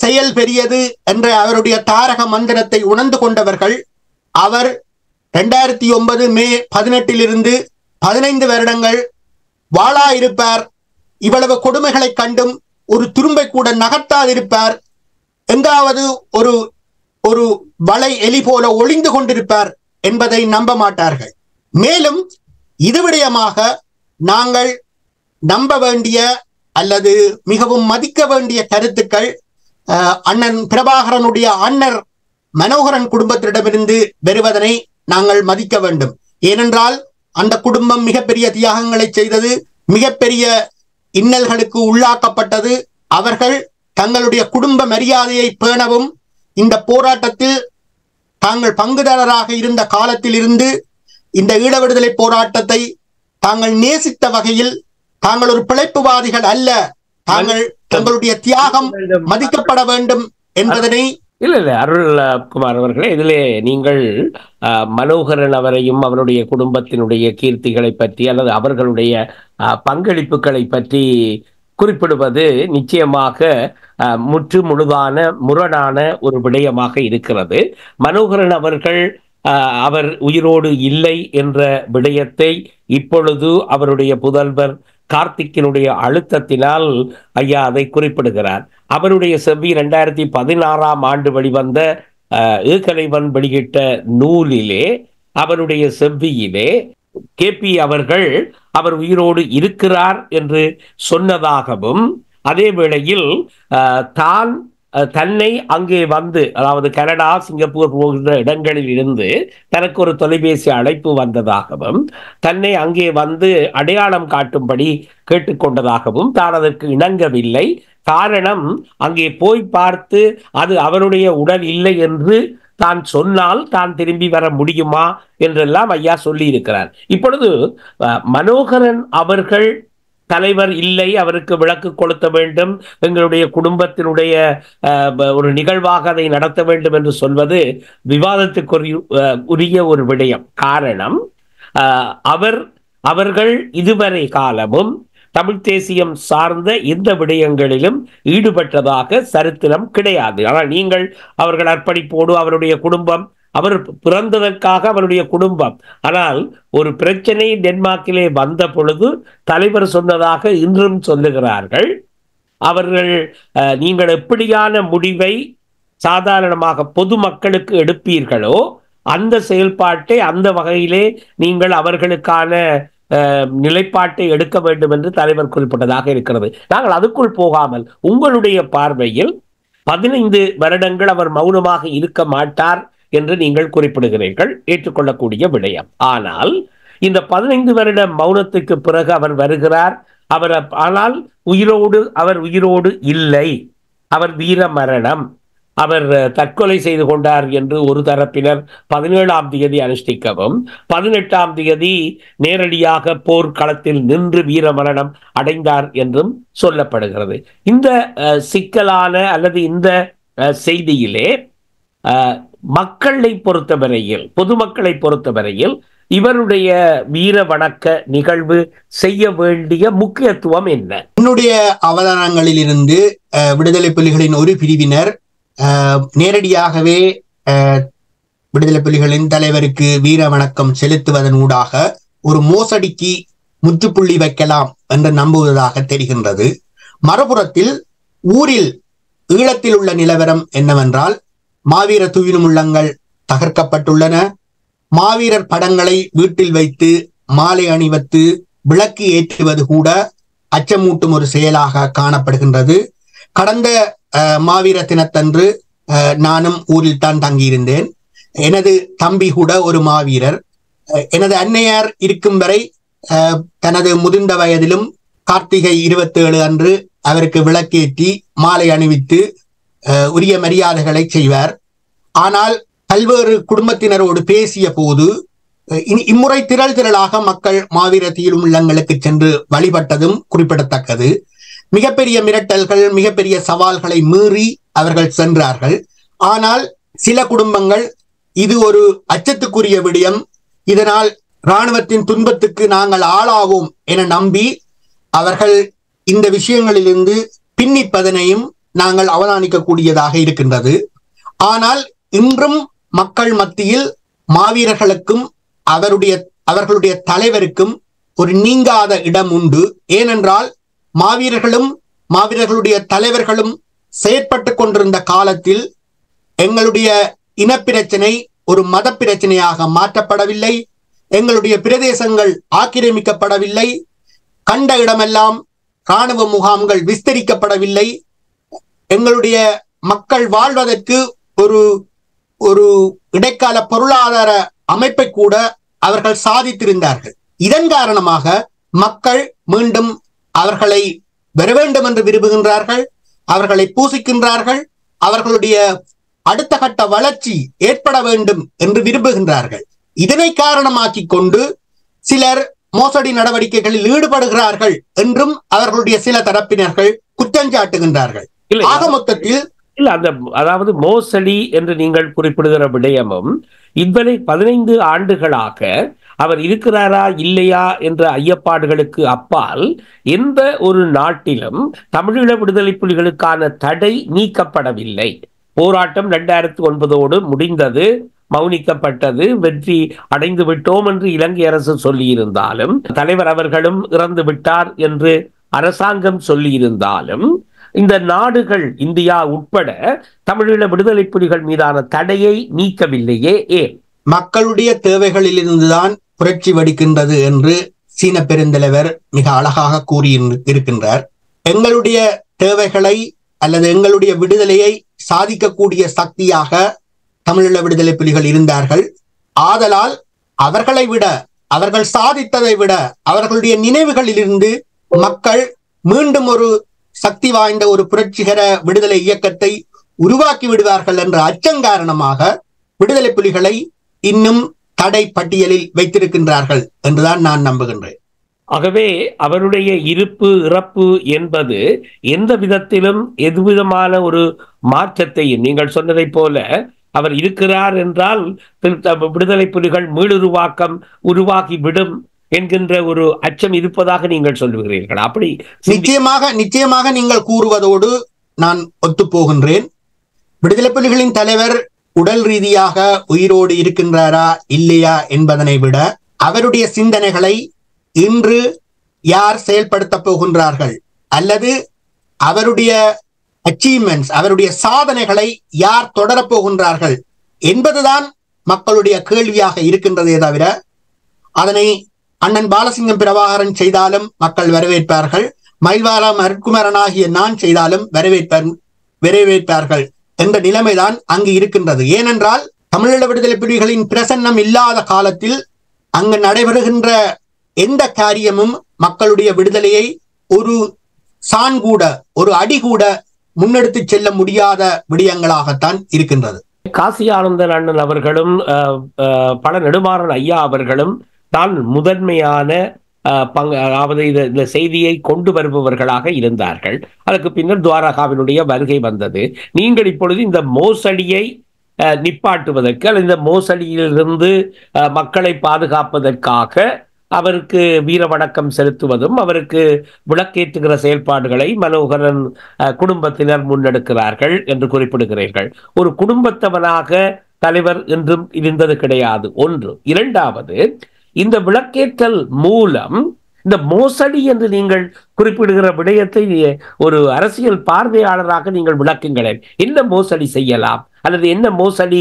செயல் பெரியது என்ற அவருடைய தாரக மந்திரத்தை உணர்ந்து கொண்டவர்கள் அவர் இரண்டாயிரத்தி ஒன்பது மே பதினெட்டிலிருந்து பதினைந்து வருடங்கள் வாழா இருப்பார் இவ்வளவு கொடுமைகளை கண்டும் ஒரு துரும்பை கூட நகர்த்தாதிருப்பார் எங்காவது ஒரு ஒரு வலை எலி போல ஒளிந்து கொண்டிருப்பார் என்பதை நம்ப மாட்டார்கள் மேலும் இது விடயமாக நாங்கள் நம்ப வேண்டிய அல்லது மிகவும் மதிக்க வேண்டிய கருத்துக்கள் அஹ், அண்ணன் பிரபாகரனுடைய அண்ணர் மனோகரன் குடும்பத்திடமிருந்து வருவதனை நாங்கள் மதிக்க வேண்டும் ஏனென்றால் அந்த குடும்பம் மிகப்பெரிய தியாகங்களை செய்தது மிகப்பெரிய இன்னல்களுக்கு உள்ளாக்கப்பட்டது அவர்கள் தங்களுடைய குடும்ப மரியாதையை பேணவும் இந்த போராட்டத்தில் தாங்கள் பங்குதாரராக இருந்த காலத்தில் இருந்து இந்த ஈழ விடுதலை போராட்டத்தை தாங்கள் நேசித்த வகையில் தாங்கள் ஒரு பிழைப்புவாதிகள் அல்ல தாங்கள் தங்களுடைய தியாகம் மதிக்கப்பட வேண்டும் என்பதனை இல்ல இல்ல அருள் அஹ், குமார் அவர்களே இதிலே நீங்கள் அஹ், மனோகரன் அவரையும் அவருடைய குடும்பத்தினுடைய கீர்த்திகளை பற்றி அல்லது அவர்களுடைய அஹ், பங்களிப்புகளை பற்றி குறிப்பிடுவது நிச்சயமாக அஹ், முற்று முழுதான முரணான ஒரு விடயமாக இருக்கிறது மனோகரன் அவர்கள் அஹ், அவர் உயிரோடு இல்லை என்ற விடயத்தை இப்பொழுது அவருடைய புதல்வர் கார்த்திக்கினுடைய அழுத்தத்தினால் ஐயா அதை குறிப்பிடுகிறார் அவருடைய செவ்வி ரெண்டாயிரத்தி பதினாறாம் ஆண்டு வெளிவந்த அஹ், ஏகலைவன் வெளியிட்ட நூலிலே அவருடைய செவ்வியிலே கேபி அவர்கள் அவர் உயிரோடு இருக்கிறார் என்று சொன்னதாகவும் அதே வேளையில் அஹ், தான் அஹ், தன்னை அங்கே வந்து அதாவது கனடா சிங்கப்பூர் போகின்ற இடங்களில் இருந்து தனக்கு ஒரு தொலைபேசி அழைப்பு வந்ததாகவும் தன்னை அங்கே வந்து அடையாளம் காட்டும்படி கேட்டுக்கொண்டதாகவும் தான் அதற்கு இணங்கவில்லை காரணம் அங்கே போய் பார்த்து அது அவருடைய உடல் இல்லை என்று தான் சொன்னால் தான் திரும்பி வர முடியுமா என்றெல்லாம் ஐயா சொல்லி இருக்கிறார் இப்பொழுது அஹ், மனோகரன் அவர்கள் தலைவர் இல்லை அவருக்கு விளக்கு கொளுத்த வேண்டும் எங்களுடைய குடும்பத்தினுடைய அஹ், ப- ஒரு நிகழ்வாக அதை நடத்த வேண்டும் என்று சொல்வது விவாதத்துக்குரிய அஹ், உரிய ஒரு விடயம் காரணம் அஹ், அவர் அவர்கள் இதுவரை காலமும் தமிழ் தேசியம் சார்ந்த எந்த விடயங்களிலும் ஈடுபட்டதாக சரித்திரம் கிடையாது ஆனால் நீங்கள் அவர்கள் அர்ப்பணிப்போடு அவருடைய குடும்பம் அவர் பிறந்ததற்காக அவருடைய குடும்பம் ஆனால் ஒரு பிரச்சனை டென்மார்க்கிலே வந்த பொழுது தலைவர் சொன்னதாக இன்றும் சொல்லுகிறார்கள் அவர்கள் அஹ், நீங்கள் எப்படியான முடிவை சாதாரணமாக பொதுமக்களுக்கு எடுப்பீர்களோ அந்த செயல்பாட்டை அந்த வகையிலே நீங்கள் அவர்களுக்கான அஹ், நிலைப்பாட்டை எடுக்க வேண்டும் என்று தலைவர் குறிப்பிட்டதாக இருக்கிறது நாங்கள் அதுக்குள் போகாமல் உங்களுடைய பார்வையில் பதினைந்து வருடங்கள் அவர் மௌனமாக இருக்க மாட்டார் என்று நீங்கள் குறிப்பிடுகிறீர்கள் ஏற்றுக்கொள்ளக்கூடிய விடயம் ஆனால் இந்த பதினைந்து வருட மௌனத்துக்கு பிறகு அவர் வருகிறார் அவர் அப்- ஆனால் உயிரோடு அவர் உயிரோடு இல்லை அவர் வீர மரணம் அவர் அஹ், தற்கொலை செய்து கொண்டார் என்று ஒரு தரப்பினர் பதினேழாம் தேதி அனுஷ்டிக்கவும் பதினெட்டாம் தேதி நேரடியாக போர்க்களத்தில் நின்று வீர மரணம் அடைந்தார் என்றும் சொல்லப்படுகிறது இந்த அஹ், சிக்கலான அல்லது இந்த அஹ், செய்தியிலே அஹ், மக்களை பொறுத்தவரையில் பொதுமக்களை பொறுத்தவரையில் இவருடைய வீர வணக்க நிகழ்வு செய்ய வேண்டிய முக்கியத்துவம் என்ன என்னுடைய அவதானங்களில் இருந்து அஹ், விடுதலை புலிகளின் ஒரு பிரிவினர் அஹ், நேரடியாகவே அஹ், விடுதலை புலிகளின் தலைவருக்கு வீர வணக்கம் செலுத்துவதன் ஊடாக ஒரு மோசடிக்கு முற்றுப்புள்ளி வைக்கலாம் என்று நம்புவதாக தெரிகின்றது மறுபுறத்தில் ஊரில் ஈழத்தில் உள்ள நிலவரம் என்னவென்றால் மாவீர துயிலுமுள்ளங்கள் தகர்க்கப்பட்டுள்ளன மாவீரர் படங்களை வீட்டில் வைத்து மாலை அணிவித்து விளக்கு ஏற்றுவது கூட அச்சமூட்டும் ஒரு செயலாக காணப்படுகின்றது கடந்த அஹ், மாவீர தினத்தன்று அஹ், நானும் ஊரில் தான் தங்கியிருந்தேன் எனது தம்பி கூட ஒரு மாவீரர் அஹ், எனது அன்னையார் இருக்கும் வரை அஹ், தனது முதிர்ந்த வயதிலும் கார்த்திகை இருபத்தேழு அன்று அவருக்கு விளக்கேற்றி மாலை அணிவித்து அஹ், உரிய மரியாதைகளை செய்வார் ஆனால் பல்வேறு குடும்பத்தினரோடு பேசிய போது அஹ், இனி- இம்முறை திரள் திரளாக மக்கள் மாவீர தீரும் இல்லங்களுக்கு சென்று வழிபட்டதும் குறிப்பிடத்தக்கது மிகப்பெரிய மிரட்டல்கள் மிகப்பெரிய சவால்களை மீறி அவர்கள் சென்றார்கள் ஆனால் சில குடும்பங்கள் இது ஒரு அச்சத்துக்குரிய விடயம் இதனால் இராணுவத்தின் துன்பத்துக்கு நாங்கள் ஆளாவோம் என நம்பி அவர்கள் இந்த விஷயங்களிலிருந்து பின்னிப்பதனையும் நாங்கள் அவதானிக்கக்கூடியதாக இருக்கின்றது ஆனால் இன்றும் மக்கள் மத்தியில் மாவீரர்களுக்கும் அவருடைய அவர்களுடைய தலைவருக்கும் ஒரு நீங்காத இடம் உண்டு ஏனென்றால் மாவீரர்களும் மாவீரர்களுடைய தலைவர்களும் செயற்பட்டு கொண்டிருந்த காலத்தில் எங்களுடைய இனப்பிரச்சனை ஒரு மத பிரச்சனையாக மாற்றப்படவில்லை எங்களுடைய பிரதேசங்கள் ஆக்கிரமிக்கப்படவில்லை கண்ட இடமெல்லாம் இராணுவ முகாம்கள் விஸ்தரிக்கப்படவில்லை எங்களுடைய மக்கள் வாழ்வதற்கு ஒரு ஒரு இடைக்கால பொருளாதார அமைப்பை கூட அவர்கள் சாதித்திருந்தார்கள் இதன் காரணமாக மக்கள் மீண்டும் அவர்களை வர வேண்டும் என்று விரும்புகின்றார்கள் அவர்களை பூசிக்கின்றார்கள் அவர்களுடைய அடுத்த கட்ட வளர்ச்சி ஏற்பட வேண்டும் என்று விரும்புகின்றார்கள் இதனை காரணமாக்கிக் கொண்டு சிலர் மோசடி நடவடிக்கைகளில் ஈடுபடுகிறார்கள் என்றும் அவர்களுடைய சில தரப்பினர்கள் குற்றஞ்சாட்டுகின்றார்கள் இல்லை ஆக மொத்தத்தில் இல்ல அந்த அதாவது மோசடி என்று நீங்கள் குறிப்பிடுகிற விடயமும் இவ்வளை பதினைந்து ஆண்டுகளாக அவர் இருக்கிறாரா இல்லையா என்ற ஐயப்பாடுகளுக்கு அப்பால் எந்த ஒரு நாட்டிலும் தமிழீழ விடுதலை புலிகளுக்கான தடை நீக்கப்படவில்லை போராட்டம் ரெண்டாயிரத்தி ஒன்பதோடு முடிந்தது மௌனிக்கப்பட்டது வெற்றி அடைந்து விட்டோம் என்று இலங்கை அரசு சொல்லியிருந்தாலும் தலைவர் அவர்களும் இறந்து விட்டார் என்று அரசாங்கம் சொல்லியிருந்தாலும் இந்த நாடுகள் இந்தியா உட்பட தமிழீழ விடுதலை புலிகள் மீதான தடையை நீக்கவில்லையே ஏன் மக்களுடைய தேவைகளிலிருந்துதான் புரட்சி வெடிக்கின்றது என்று சீன பெருந்தலைவர் மிக அழகாக கூறியிருக்கின்றார் எங்களுடைய தேவைகளை அல்லது எங்களுடைய விடுதலையை சாதிக்கக்கூடிய சக்தியாக தமிழீழ விடுதலை புலிகள் இருந்தார்கள் ஆதலால் அவர்களை விட அவர்கள் சாதித்ததை விட அவர்களுடைய நினைவுகளிலிருந்து மக்கள் மீண்டும் ஒரு சக்தி வாய்ந்த ஒரு புரட்சிகர விடுதலை இயக்கத்தை உருவாக்கி விடுவார்கள் என்ற அச்சம் காரணமாக விடுதலை புலிகளை இன்னும் தடை பட்டியலில் வைத்திருக்கின்றார்கள் என்றுதான் நான் நம்புகின்றேன் ஆகவே அவருடைய இருப்பு இறப்பு என்பது எந்த விதத்திலும் எதுவிதமான ஒரு மாற்றத்தையும் நீங்கள் சொன்னதைப் போல அவர் இருக்கிறார் என்றால் திரு- விடுதலை புலிகள் மீளுருவாக்கம் உருவாகி விடும் என்கின்ற ஒரு அச்சம் இருப்பதாக நீங்கள் சொல்லுகிறீர்கள் அப்படி சிந்தி- நிச்சயமாக நிச்சயமாக நீங்கள் கூறுவதோடு நான் ஒத்துப்போகின்றேன் விடுதலை புலிகளின் தலைவர் உடல் ரீதியாக உயிரோடு இருக்கின்றாரா இல்லையா என்பதனை விட அவருடைய சிந்தனைகளை இன்று யார் செயல்படுத்த போகின்றார்கள் அல்லது அவருடைய அச்சீவ்மெண்ட்ஸ் அவருடைய சாதனைகளை யார் தொடரப் போகின்றார்கள் என்பதுதான் மக்களுடைய கேள்வியாக இருக்கின்றதே தவிர அதனை அண்ணன் பாலசிங்கம் பிரபாகரன் செய்தாலும் மக்கள் வரவேற்பார்கள் மயில்வாரம் அருட்குமரன் ஆகிய நான் செய்தாலும் வரவேற்பர் வரவேற்பார்கள் என்ற நிலைமைதான் அங்கு இருக்கின்றது ஏனென்றால் தமிழீழ விடுதலை புலிகளின் பிரசன்னம் இல்லாத காலத்தில் அங்கு நடைபெறுகின்ற எந்த காரியமும் மக்களுடைய விடுதலையை ஒரு சான் கூட ஒரு அடி கூட முன்னெடுத்து செல்ல முடியாத விடயங்களாகத்தான் இருக்கின்றது காசி ஆனந்தன் அண்ணன் அவர்களும் அஹ், அஹ், பல நெடுமாறன் ஐயா அவர்களும் தான் முதன்மையான அஹ், பங்கு அதாவது இந்த- இந்த செய்தியை கொண்டு வருபவர்களாக இருந்தார்கள் அதற்கு பின்னர் துவாரகாவினுடைய வருகை வந்தது நீங்கள் இப்பொழுது இந்த மோசடியை அஹ், நிப்பாட்டுவதற்கு அல்லது இந்த மோசடியிலிருந்து அஹ், மக்களை பாதுகாப்பதற்காக அவருக்கு வீர வணக்கம் செலுத்துவதும் அவருக்கு விளக்கேற்றுகிற செயல்பாடுகளை மனோகரன் அஹ், குடும்பத்தினர் முன்னெடுக்கிறார்கள் என்று குறிப்பிடுகிறீர்கள் ஒரு குடும்பத்தவனாக தலைவர் என்றும் இருந்தது கிடையாது ஒன்று இரண்டாவது இந்த விளக்கேற்றல் மூலம் இந்த மோசடி என்று நீங்கள் குறிப்பிடுகிற விடயத்தை ஒரு அரசியல் பார்வையாளராக நீங்கள் விளக்குங்களேன் என்ன மோசடி செய்யலாம் அல்லது என்ன மோசடி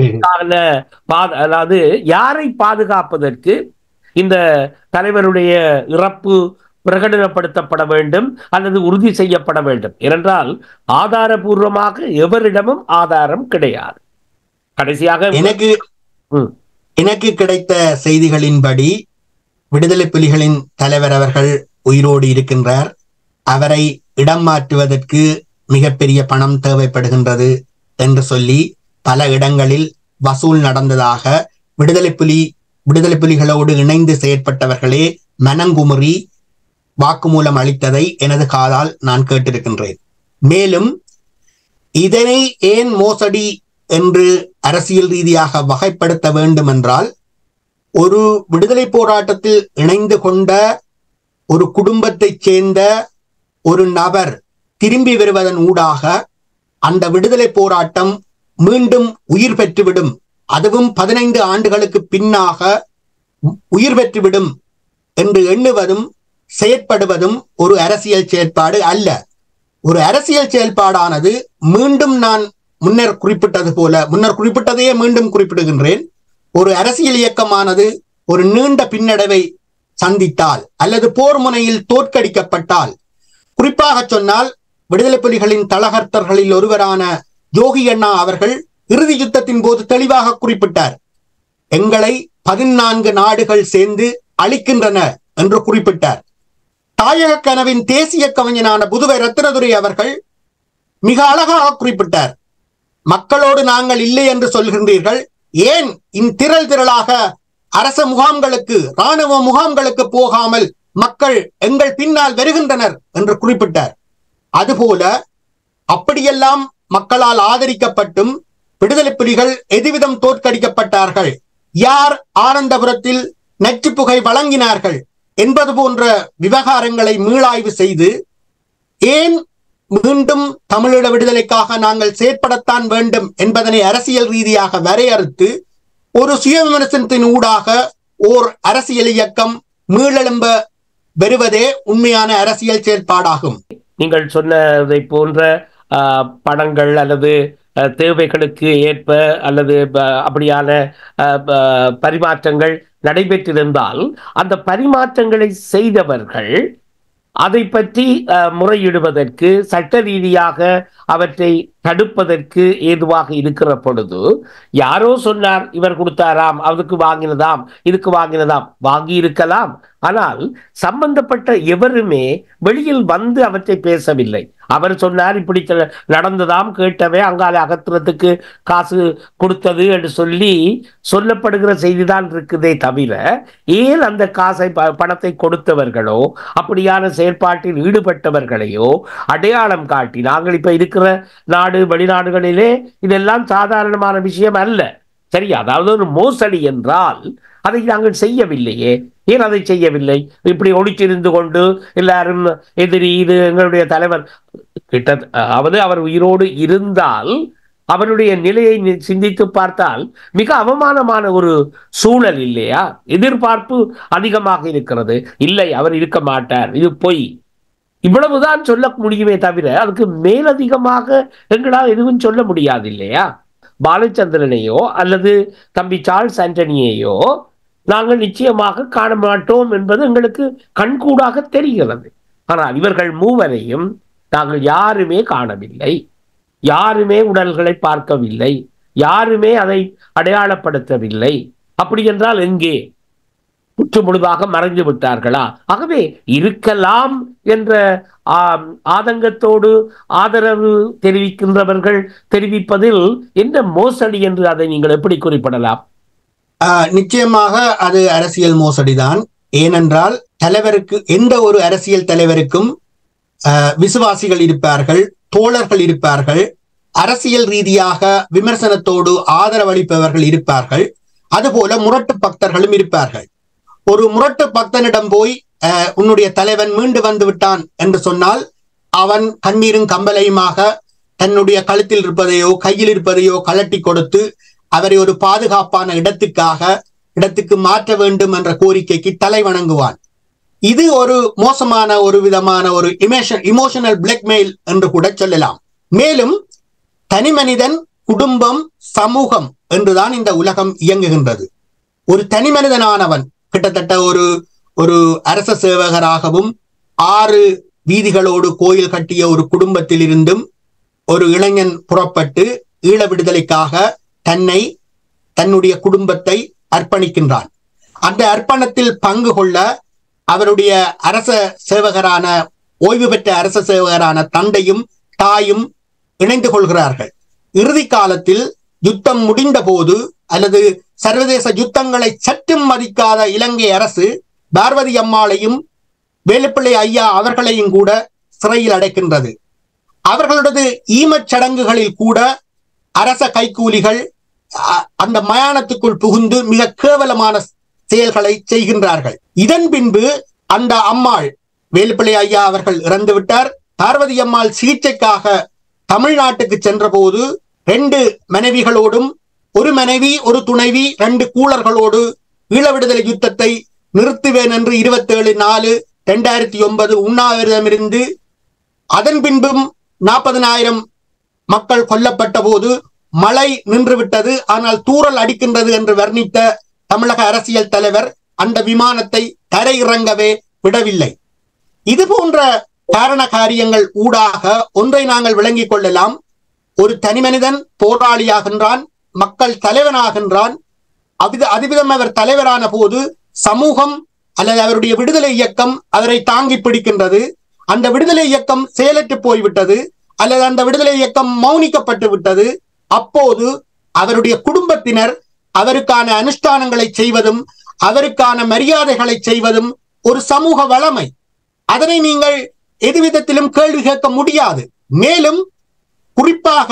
பா- அதாவது யாரை பாதுகாப்பதற்கு இந்த தலைவருடைய இறப்பு பிரகடனப்படுத்தப்பட வேண்டும் அல்லது உறுதி செய்யப்பட வேண்டும் ஏனென்றால் ஆதாரபூர்வமாக எவரிடமும் ஆதாரம் கிடையாது கடைசியாக எனக்கு ம். எனக்கு கிடைத்த செய்திகளின்படி விடுதலை புலிகளின் தலைவர் அவர்கள் உயிரோடு இருக்கின்றார் அவரை இடம் மாற்றுவதற்கு மிகப்பெரிய பணம் தேவைப்படுகின்றது என்று சொல்லி பல இடங்களில் வசூல் நடந்ததாக விடுதலை புலி விடுதலை புலிகளோடு இணைந்து செயற்பட்டவர்களே மனங்குமுறி வாக்குமூலம் அளித்ததை எனது காதால் நான் கேட்டிருக்கின்றேன் மேலும் இதனை ஏன் மோசடி என்று அரசியல் ரீதியாக வகைப்படுத்த வேண்டும் என்றால் ஒரு விடுதலை போராட்டத்தில் இணைந்து கொண்ட ஒரு குடும்பத்தைச் சேர்ந்த ஒரு நபர் திரும்பி வருவதன் ஊடாக அந்த விடுதலை போராட்டம் மீண்டும் உயிர் பெற்றுவிடும் அதுவும் பதினைந்து ஆண்டுகளுக்கு பின்னாக உயிர் பெற்றுவிடும் என்று எண்ணுவதும் செயற்படுவதும் ஒரு அரசியல் செயற்பாடு அல்ல ஒரு அரசியல் செயல்பாடானது மீண்டும் நான் முன்னர் குறிப்பிட்டது போல முன்னர் குறிப்பிட்டதையே மீண்டும் குறிப்பிடுகின்றேன் ஒரு அரசியல் இயக்கமானது ஒரு நீண்ட பின்னடைவை சந்தித்தால் அல்லது போர் முனையில் தோற்கடிக்கப்பட்டால் குறிப்பாக சொன்னால் விடுதலை புலிகளின் தலகர்த்தர்களில் ஒருவரான யோகி அண்ணா அவர்கள் இறுதி யுத்தத்தின் போது தெளிவாக குறிப்பிட்டார் எங்களை பதினான்கு நாடுகள் சேர்ந்து அழிக்கின்றன என்று குறிப்பிட்டார் தாயக கனவின் தேசிய கவிஞனான புதுவை ரத்னதுரை அவர்கள் மிக அழகாக குறிப்பிட்டார் மக்களோடு நாங்கள் இல்லை என்று சொல்கின்றீர்கள் ஏன் இத்திரள் திரளாக அரச முகாம்களுக்கு ராணுவ முகாம்களுக்கு போகாமல் மக்கள் எங்கள் பின்னால் வருகின்றனர் என்று குறிப்பிட்டார் அதுபோல அப்படியெல்லாம் மக்களால் ஆதரிக்கப்பட்டும் விடுதலை புலிகள் எதுவிதம் தோற்கடிக்கப்பட்டார்கள் யார் ஆனந்தபுரத்தில் நச்சு புகை வழங்கினார்கள் என்பது போன்ற விவகாரங்களை மீளாய்வு செய்து ஏன் மீண்டும் தமிழீழ விடுதலைக்காக நாங்கள் செயற்படத்தான் வேண்டும் என்பதனை அரசியல் ரீதியாக வரையறுத்து ஒரு சுய விமர்சனத்தின் ஊடாக ஓர் அரசியல் இயக்கம் மீளெழும்ப வருவதே உண்மையான அரசியல் செயற்பாடாகும் நீங்கள் சொன்னதை போன்ற ஆஹ், படங்கள் அல்லது அஹ், தேவைகளுக்கு ஏற்ப அல்லது ப- அப்படியான அஹ், ப- பரிமாற்றங்கள் நடைபெற்றிருந்தால் அந்த பரிமாற்றங்களை செய்தவர்கள் அதை பற்றி அஹ், முறையிடுவதற்கு சட்ட ரீதியாக அவற்றை தடுப்பதற்கு ஏதுவாக இருக்கிற பொழுது யாரோ சொன்னார் இவர் கொடுத்தாராம் அதுக்கு வாங்கினதாம் இதுக்கு வாங்கினதாம் வாங்கி இருக்கலாம் ஆனால் சம்பந்தப்பட்ட எவருமே வெளியில் வந்து அவற்றை பேசவில்லை அவர் சொன்னார் இப்படி த- நடந்ததாம் கேட்டவே அங்கால அகத்துறதுக்கு காசு கொடுத்தது என்று சொல்லி சொல்லப்படுகிற செய்திதான் இருக்குதே தவிர ஏன் அந்த காசை ப- பணத்தை கொடுத்தவர்களோ அப்படியான செயற்பாட்டில் ஈடுபட்டவர்களையோ அடையாளம் காட்டி நாங்கள் இப்ப இருக்கிற நாடு வெளிநாடுகளிலே இதெல்லாம் சாதாரணமான விஷயம் அல்ல சரி அதாவது ஒரு மோசடி என்றால் அதை நாங்கள் செய்யவில்லையே ஏன் அதை செய்யவில்லை இப்படி ஒளிச்சிருந்து கொண்டு எல்லாரும் எதிரி இது எங்களுடைய தலைவர் கிட்ட அதாவது அவர் உயிரோடு இருந்தால் அவருடைய நிலையை நி- சிந்தித்து பார்த்தால் மிக அவமானமான ஒரு சூழல் இல்லையா எதிர்பார்ப்பு அதிகமாக இருக்கிறது இல்லை அவர் இருக்க மாட்டார் இது பொய் இவ்வளவுதான் சொல்ல முடியுமே தவிர அதுக்கு மேலதிகமாக எங்களால் எதுவும் சொல்ல முடியாது இல்லையா பாலச்சந்திரனையோ அல்லது தம்பி சார்ல்ஸ் ஆண்டனியையோ நாங்கள் நிச்சயமாக காண மாட்டோம் என்பது எங்களுக்கு கண்கூடாக தெரிகிறது ஆனால் இவர்கள் மூவரையும் நாங்கள் யாருமே காணவில்லை யாருமே உடல்களை பார்க்கவில்லை யாருமே அதை அடையாளப்படுத்தவில்லை அப்படி என்றால் எங்கே முற்று முழுதாக மறைந்து விட்டார்களா ஆகவே இருக்கலாம் என்ற ஆம், ஆதங்கத்தோடு ஆதரவு தெரிவிக்கின்றவர்கள் தெரிவிப்பதில் என்ன மோசடி என்று அதை நீங்கள் எப்படி குறிப்பிடலாம் ஆஹ் நிச்சயமாக அது அரசியல் மோசடிதான் ஏனென்றால் தலைவருக்கு எந்த ஒரு அரசியல் தலைவருக்கும் ஆஹ் விசுவாசிகள் இருப்பார்கள் தோழர்கள் இருப்பார்கள் அரசியல் ரீதியாக விமர்சனத்தோடு ஆதரவளிப்பவர்கள் இருப்பார்கள் அதுபோல முரட்டு பக்தர்களும் இருப்பார்கள் ஒரு முரட்டு பக்தனிடம் போய் ஆஹ் உன்னுடைய தலைவன் மீண்டு வந்து விட்டான் என்று சொன்னால் அவன் கண்ணீரும் கம்பலையுமாக தன்னுடைய கழுத்தில் இருப்பதையோ கையில் இருப்பதையோ கலட்டி கொடுத்து அவரை ஒரு பாதுகாப்பான இடத்துக்காக இடத்துக்கு மாற்ற வேண்டும் என்ற கோரிக்கைக்கு தலை வணங்குவான் இது ஒரு மோசமான ஒரு விதமான ஒரு இமேஷன் இமோஷனல் பிளாக்மெயில் என்று கூட சொல்லலாம் மேலும் தனி மனிதன் குடும்பம் சமூகம் என்றுதான் இந்த உலகம் இயங்குகின்றது ஒரு தனி மனிதனானவன் கிட்டத்தட்ட ஒரு ஒரு அரச சேவகராகவும் ஆறு வீதிகளோடு கோயில் கட்டிய ஒரு குடும்பத்தில் இருந்தும் ஒரு இளைஞன் புறப்பட்டு ஈழ விடுதலைக்காக தன்னை தன்னுடைய குடும்பத்தை அர்ப்பணிக்கின்றான் அந்த அர்ப்பணத்தில் பங்கு கொள்ள அவருடைய அரச சேவகரான ஓய்வு பெற்ற அரச சேவகரான தந்தையும் தாயும் இணைந்து கொள்கிறார்கள் இறுதி காலத்தில் யுத்தம் முடிந்த போது அல்லது சர்வதேச யுத்தங்களை சற்றும் மதிக்காத இலங்கை அரசு பார்வதி அம்மாளையும் வேலுப்பிள்ளை ஐயா அவர்களையும் கூட சிறையில் அடைக்கின்றது அவர்களது ஈமச் சடங்குகளில் கூட அரச கைக்கூலிகள் அ- அந்த மயானத்துக்குள் புகுந்து மிக கேவலமான செயல்களை செய்கின்றார்கள் இதன் பின்பு அந்த அம்மாள் வேலுப்பிள்ளை ஐயா அவர்கள் இறந்து விட்டார் பார்வதி அம்மாள் சிகிச்சைக்காக தமிழ்நாட்டுக்கு சென்றபோது ரெண்டு மனைவிகளோடும் ஒரு மனைவி ஒரு துணைவி ரெண்டு கூலர்களோடு ஈழ விடுதலை யுத்தத்தை நிறுத்துவேன் என்று இருபத்தேழு நாலு ரெண்டாயிரத்தி ஒன்பது உண்ணாவிரதமிருந்து அதன் பின்பும் நாற்பதனாயிரம் மக்கள் கொல்லப்பட்ட போது மழை நின்றுவிட்டது ஆனால் தூறல் அடிக்கின்றது என்று வர்ணித்த தமிழக அரசியல் தலைவர் அந்த விமானத்தை தரையிறங்கவே விடவில்லை இது போன்ற காரண காரியங்கள் ஊடாக ஒன்றை நாங்கள் விளங்கிக் கொள்ளலாம் ஒரு தனி மனிதன் போராளியாகின்றான் மக்கள் தலைவனாகின்றான் அவித அதிவிதம் அவர் தலைவரான போது சமூகம் அல்லது அவருடைய விடுதலை இயக்கம் அவரை தாங்கி பிடிக்கின்றது அந்த விடுதலை இயக்கம் செயலற்று போய்விட்டது அல்லது அந்த விடுதலை இயக்கம் மௌனிக்கப்பட்டு விட்டது அப்போது அவருடைய குடும்பத்தினர் அவருக்கான அனுஷ்டானங்களை செய்வதும் அவருக்கான மரியாதைகளை செய்வதும் ஒரு சமூக வளமை அதனை நீங்கள் எதுவிதத்திலும் கேள்வி கேட்க முடியாது மேலும் குறிப்பாக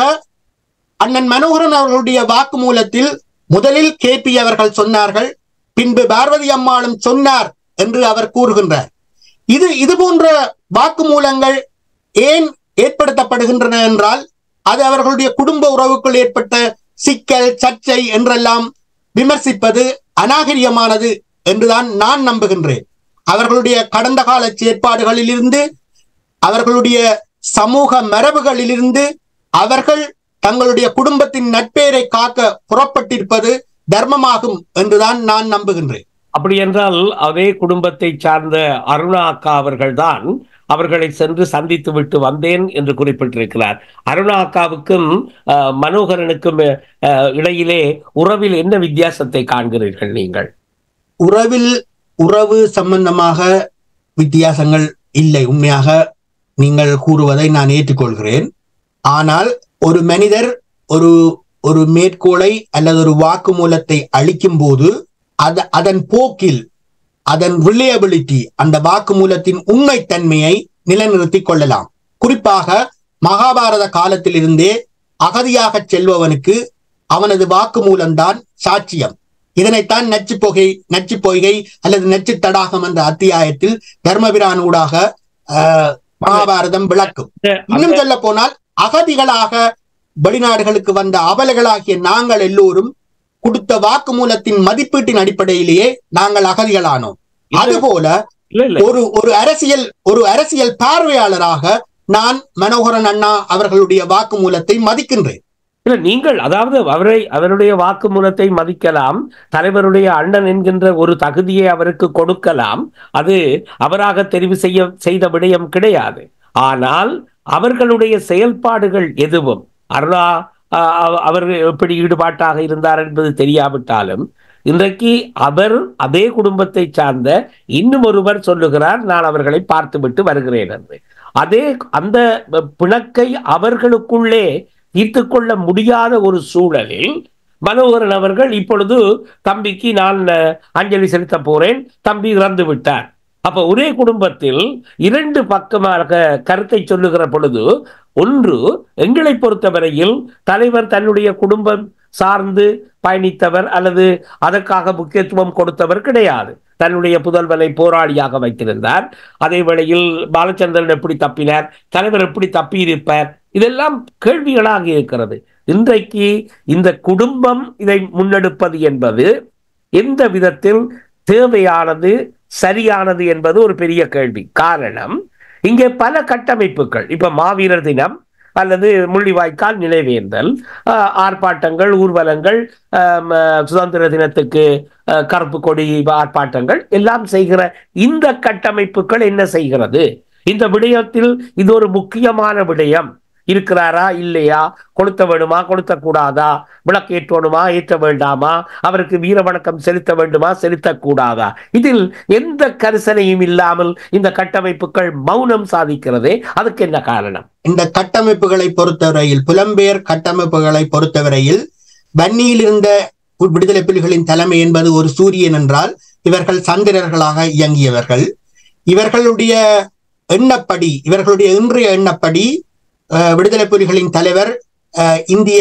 அண்ணன் மனோகரன் அவர்களுடைய வாக்குமூலத்தில் முதலில் கே பி அவர்கள் சொன்னார்கள் பின்பு பார்வதி அம்மாளும் சொன்னார் என்று அவர் கூறுகின்றார் இது இது போன்ற வாக்குமூலங்கள் ஏன் ஏற்படுத்தப்படுகின்றன என்றால் அது அவர்களுடைய குடும்ப உறவுக்குள் ஏற்பட்ட சிக்கல் சர்ச்சை என்றெல்லாம் விமர்சிப்பது அநாகரியமானது என்றுதான் நான் நம்புகின்றேன் அவர்களுடைய கடந்த கால செயற்பாடுகளிலிருந்து அவர்களுடைய சமூக மரபுகளிலிருந்து அவர்கள் தங்களுடைய குடும்பத்தின் நட்பெயரை காக்க புறப்பட்டிருப்பது தர்மமாகும் என்றுதான் நான் நம்புகின்றேன் அப்படி என்றால் அதே குடும்பத்தை சார்ந்த அருணா அக்கா அவர்கள்தான் அவர்களை சென்று சந்தித்து விட்டு வந்தேன் என்று குறிப்பிட்டிருக்கிறார் அருணா அக்காவுக்கும் அஹ், மனோகரனுக்கும் அஹ், இடையிலே உறவில் என்ன வித்தியாசத்தை காண்கிறீர்கள் நீங்கள் உறவில் உறவு சம்பந்தமாக வித்தியாசங்கள் இல்லை உண்மையாக நீங்கள் கூறுவதை நான் ஏற்றுக்கொள்கிறேன் ஆனால் ஒரு மனிதர் ஒரு ஒரு மேற்கோளை அல்லது ஒரு வாக்குமூலத்தை அளிக்கும் போது அத அதன் போக்கில் அதன் ரிலையபிலிட்டி அந்த வாக்குமூலத்தின் உண்மைத்தன்மையை நிலைநிறுத்திக் கொள்ளலாம் குறிப்பாக மகாபாரத காலத்திலிருந்தே அகதியாக செல்பவனுக்கு அவனது வாக்குமூலம்தான் சாட்சியம் இதனைத்தான் நச்சு பொகை நச்சு பொய்கை அல்லது நச்சு தடாகம் என்ற அத்தியாயத்தில் தர்மபிரான் ஊடாக ஆஹ், மகாபாரதம் விளக்கும் இன்னும் சொல்ல போனால் அகதிகளாக வெளிநாடுகளுக்கு வந்த அபலைகளாகிய நாங்கள் எல்லோரும் கொடுத்த வாக்குமூலத்தின் மதிப்பீட்டின் அடிப்படையிலேயே நாங்கள் அகதிகளானோம் அதுபோல இல்ல இல்ல ஒரு ஒரு அரசியல் ஒரு அரசியல் பார்வையாளராக நான் மனோகரன் அண்ணா அவர்களுடைய வாக்குமூலத்தை மதிக்கின்றேன் இல்ல நீங்கள் அதாவது அவரை அவருடைய வாக்குமூலத்தை மதிக்கலாம் தலைவருடைய அண்ணன் என்கின்ற ஒரு தகுதியை அவருக்கு கொடுக்கலாம் அது அவராக தெரிவு செய்ய செய்த விடயம் கிடையாது ஆனால் அவர்களுடைய செயல்பாடுகள் எதுவும் அருணா அஹ், அவ- அவர் எப்படி ஈடுபாட்டாக இருந்தார் என்பது தெரியாவிட்டாலும் இன்றைக்கு அவர் அதே குடும்பத்தை சார்ந்த இன்னும் ஒருவர் சொல்லுகிறார் நான் அவர்களை பார்த்துவிட்டு வருகிறேன் என்று அதே அந்த பிணக்கை அவர்களுக்குள்ளே தீர்த்து கொள்ள முடியாத ஒரு சூழலில் மனோகரன் அவர்கள் இப்பொழுது தம்பிக்கு நான் அஹ், அஞ்சலி செலுத்த போறேன் தம்பி இறந்து விட்டார் அப்ப ஒரே குடும்பத்தில் இரண்டு பக்கமாக கருத்தை சொல்லுகிற பொழுது ஒன்று எங்களை பொறுத்தவரையில் தலைவர் தன்னுடைய குடும்பம் சார்ந்து பயணித்தவர் அல்லது அதற்காக முக்கியத்துவம் கொடுத்தவர் கிடையாது தன்னுடைய புதல்வனை போராளியாக வைத்திருந்தார் அதே வேளையில் பாலச்சந்திரன் எப்படி தப்பினார் தலைவர் எப்படி தப்பியிருப்பார் இதெல்லாம் கேள்விகளாக இருக்கிறது இன்றைக்கு இந்த குடும்பம் இதை முன்னெடுப்பது என்பது எந்த விதத்தில் தேவையானது சரியானது என்பது ஒரு பெரிய கேள்வி காரணம் இங்கே பல கட்டமைப்புகள் இப்ப மாவீரர் தினம் அல்லது முள்ளிவாய்க்கால் நினைவேந்தல் ஆஹ், ஆர்ப்பாட்டங்கள் ஊர்வலங்கள் ஆம், ஆஹ், சுதந்திர தினத்துக்கு ஆஹ், கருப்பு கொடி ஆர்ப்பாட்டங்கள் எல்லாம் செய்கிற இந்த கட்டமைப்புகள் என்ன செய்கிறது இந்த விடயத்தில் இது ஒரு முக்கியமான விடயம் இருக்கிறாரா இல்லையா கொளுத்த வேணுமா கொளுத்த கூடாதா விளக்கு ஏற்றணுமா ஏற்ற வேண்டாமா அவருக்கு வீர வணக்கம் செலுத்த வேண்டுமா செலுத்தக்கூடாதா இதில் எந்த கரிசனையும் இல்லாமல் இந்த கட்டமைப்புகள் மௌனம் சாதிக்கிறதே அதுக்கு என்ன காரணம் இந்த கட்டமைப்புகளை பொறுத்தவரையில் புலம்பெயர் கட்டமைப்புகளை பொறுத்தவரையில் வன்னியில் இருந்த விடுதலை புலிகளின் தலைமை என்பது ஒரு சூரியன் என்றால் இவர்கள் சந்திரர்களாக இயங்கியவர்கள் இவர்களுடைய எண்ணப்படி இவர்களுடைய இன்றைய எண்ணப்படி அஹ், விடுதலை புலிகளின் தலைவர் அஹ், இந்திய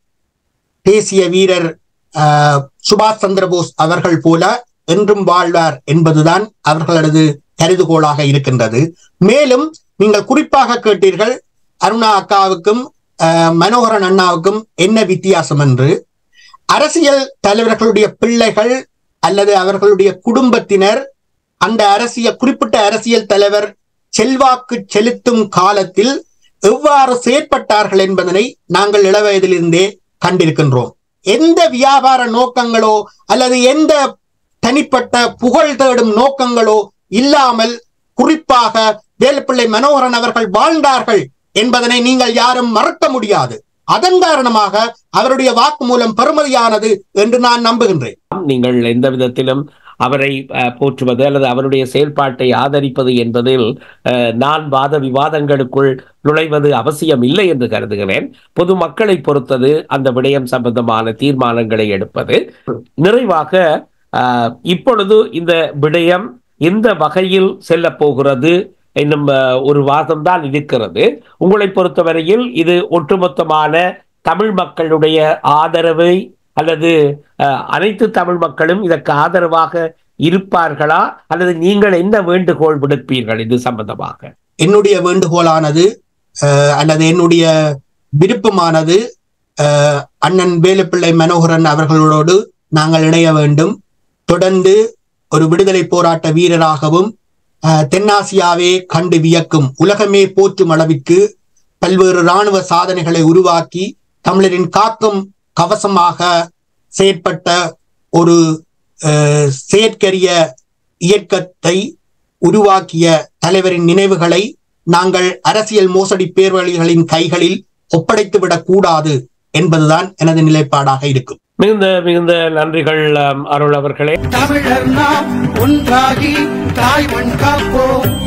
தேசிய வீரர் அஹ், சுபாஷ் சந்திரபோஸ் அவர்கள் போல என்றும் வாழ்வார் என்பதுதான் அவர்களது கருதுகோளாக இருக்கின்றது மேலும் நீங்கள் குறிப்பாக கேட்டீர்கள் அருணா அக்காவுக்கும் அஹ், மனோகரன் அண்ணாவுக்கும் என்ன வித்தியாசம் என்று அரசியல் தலைவர்களுடைய பிள்ளைகள் அல்லது அவர்களுடைய குடும்பத்தினர் அந்த அரசியல் குறிப்பிட்ட அரசியல் தலைவர் செல்வாக்கு செலுத்தும் காலத்தில் எவ்வாறு செயற்பட்டார்கள் என்பதனை நாங்கள் இளவயதிலிருந்தே கண்டிருக்கின்றோம் எந்த வியாபார நோக்கங்களோ அல்லது எந்த தனிப்பட்ட புகழ் தேடும் நோக்கங்களோ இல்லாமல் குறிப்பாக வேலுப்பிள்ளை மனோகரன் அவர்கள் வாழ்ந்தார்கள் என்பதனை நீங்கள் யாரும் மறக்க முடியாது அதன் காரணமாக அவருடைய வாக்குமூலம் பெறுமதியானது என்று நான் நம்புகின்றேன் நீங்கள் எந்த விதத்திலும் அவரை அஹ், போற்றுவது அல்லது அவருடைய செயல்பாட்டை ஆதரிப்பது என்பதில் அஹ், நான் வாத விவாதங்களுக்குள் நுழைவது அவசியம் இல்லை என்று கருதுகிறேன் பொதுமக்களை பொறுத்தது அந்த விடயம் சம்பந்தமான தீர்மானங்களை எடுப்பது நிறைவாக அஹ், இப்பொழுது இந்த விடயம் எந்த வகையில் செல்ல போகிறது என்னும் அஹ், ஒரு வாதம்தான் இருக்கிறது உங்களை பொறுத்தவரையில் இது ஒட்டுமொத்தமான தமிழ் மக்களுடைய ஆதரவை அல்லது அஹ், அனைத்து தமிழ் மக்களும் இதற்கு ஆதரவாக இருப்பார்களா அல்லது நீங்கள் என்ன வேண்டுகோள் விடுப்பீர்கள் இது சம்பந்தமாக என்னுடைய வேண்டுகோளானது அஹ், அல்லது என்னுடைய விருப்பமானது அஹ், அண்ணன் வேலுப்பிள்ளை மனோகரன் அவர்களோடு நாங்கள் இணைய வேண்டும் தொடர்ந்து ஒரு விடுதலை போராட்ட வீரராகவும் அஹ், தென்னாசியாவே கண்டு வியக்கும் உலகமே போற்றும் அளவிற்கு பல்வேறு இராணுவ சாதனைகளை உருவாக்கி தமிழரின் காக்கும் கவசமாக செயற்பட்ட ஒரு அஹ், செயற்கரிய இயக்கத்தை உருவாக்கிய தலைவரின் நினைவுகளை நாங்கள் அரசியல் மோசடி பேர்வழிகளின் கைகளில் ஒப்படைத்துவிடக் கூடாது என்பதுதான் எனது நிலைப்பாடாக இருக்கும் மிகுந்த மிகுந்த நன்றிகள் அம், அருள் அவர்களே தமிழர் நாம் ஒன்றாகி தாய் மண் காப்போம்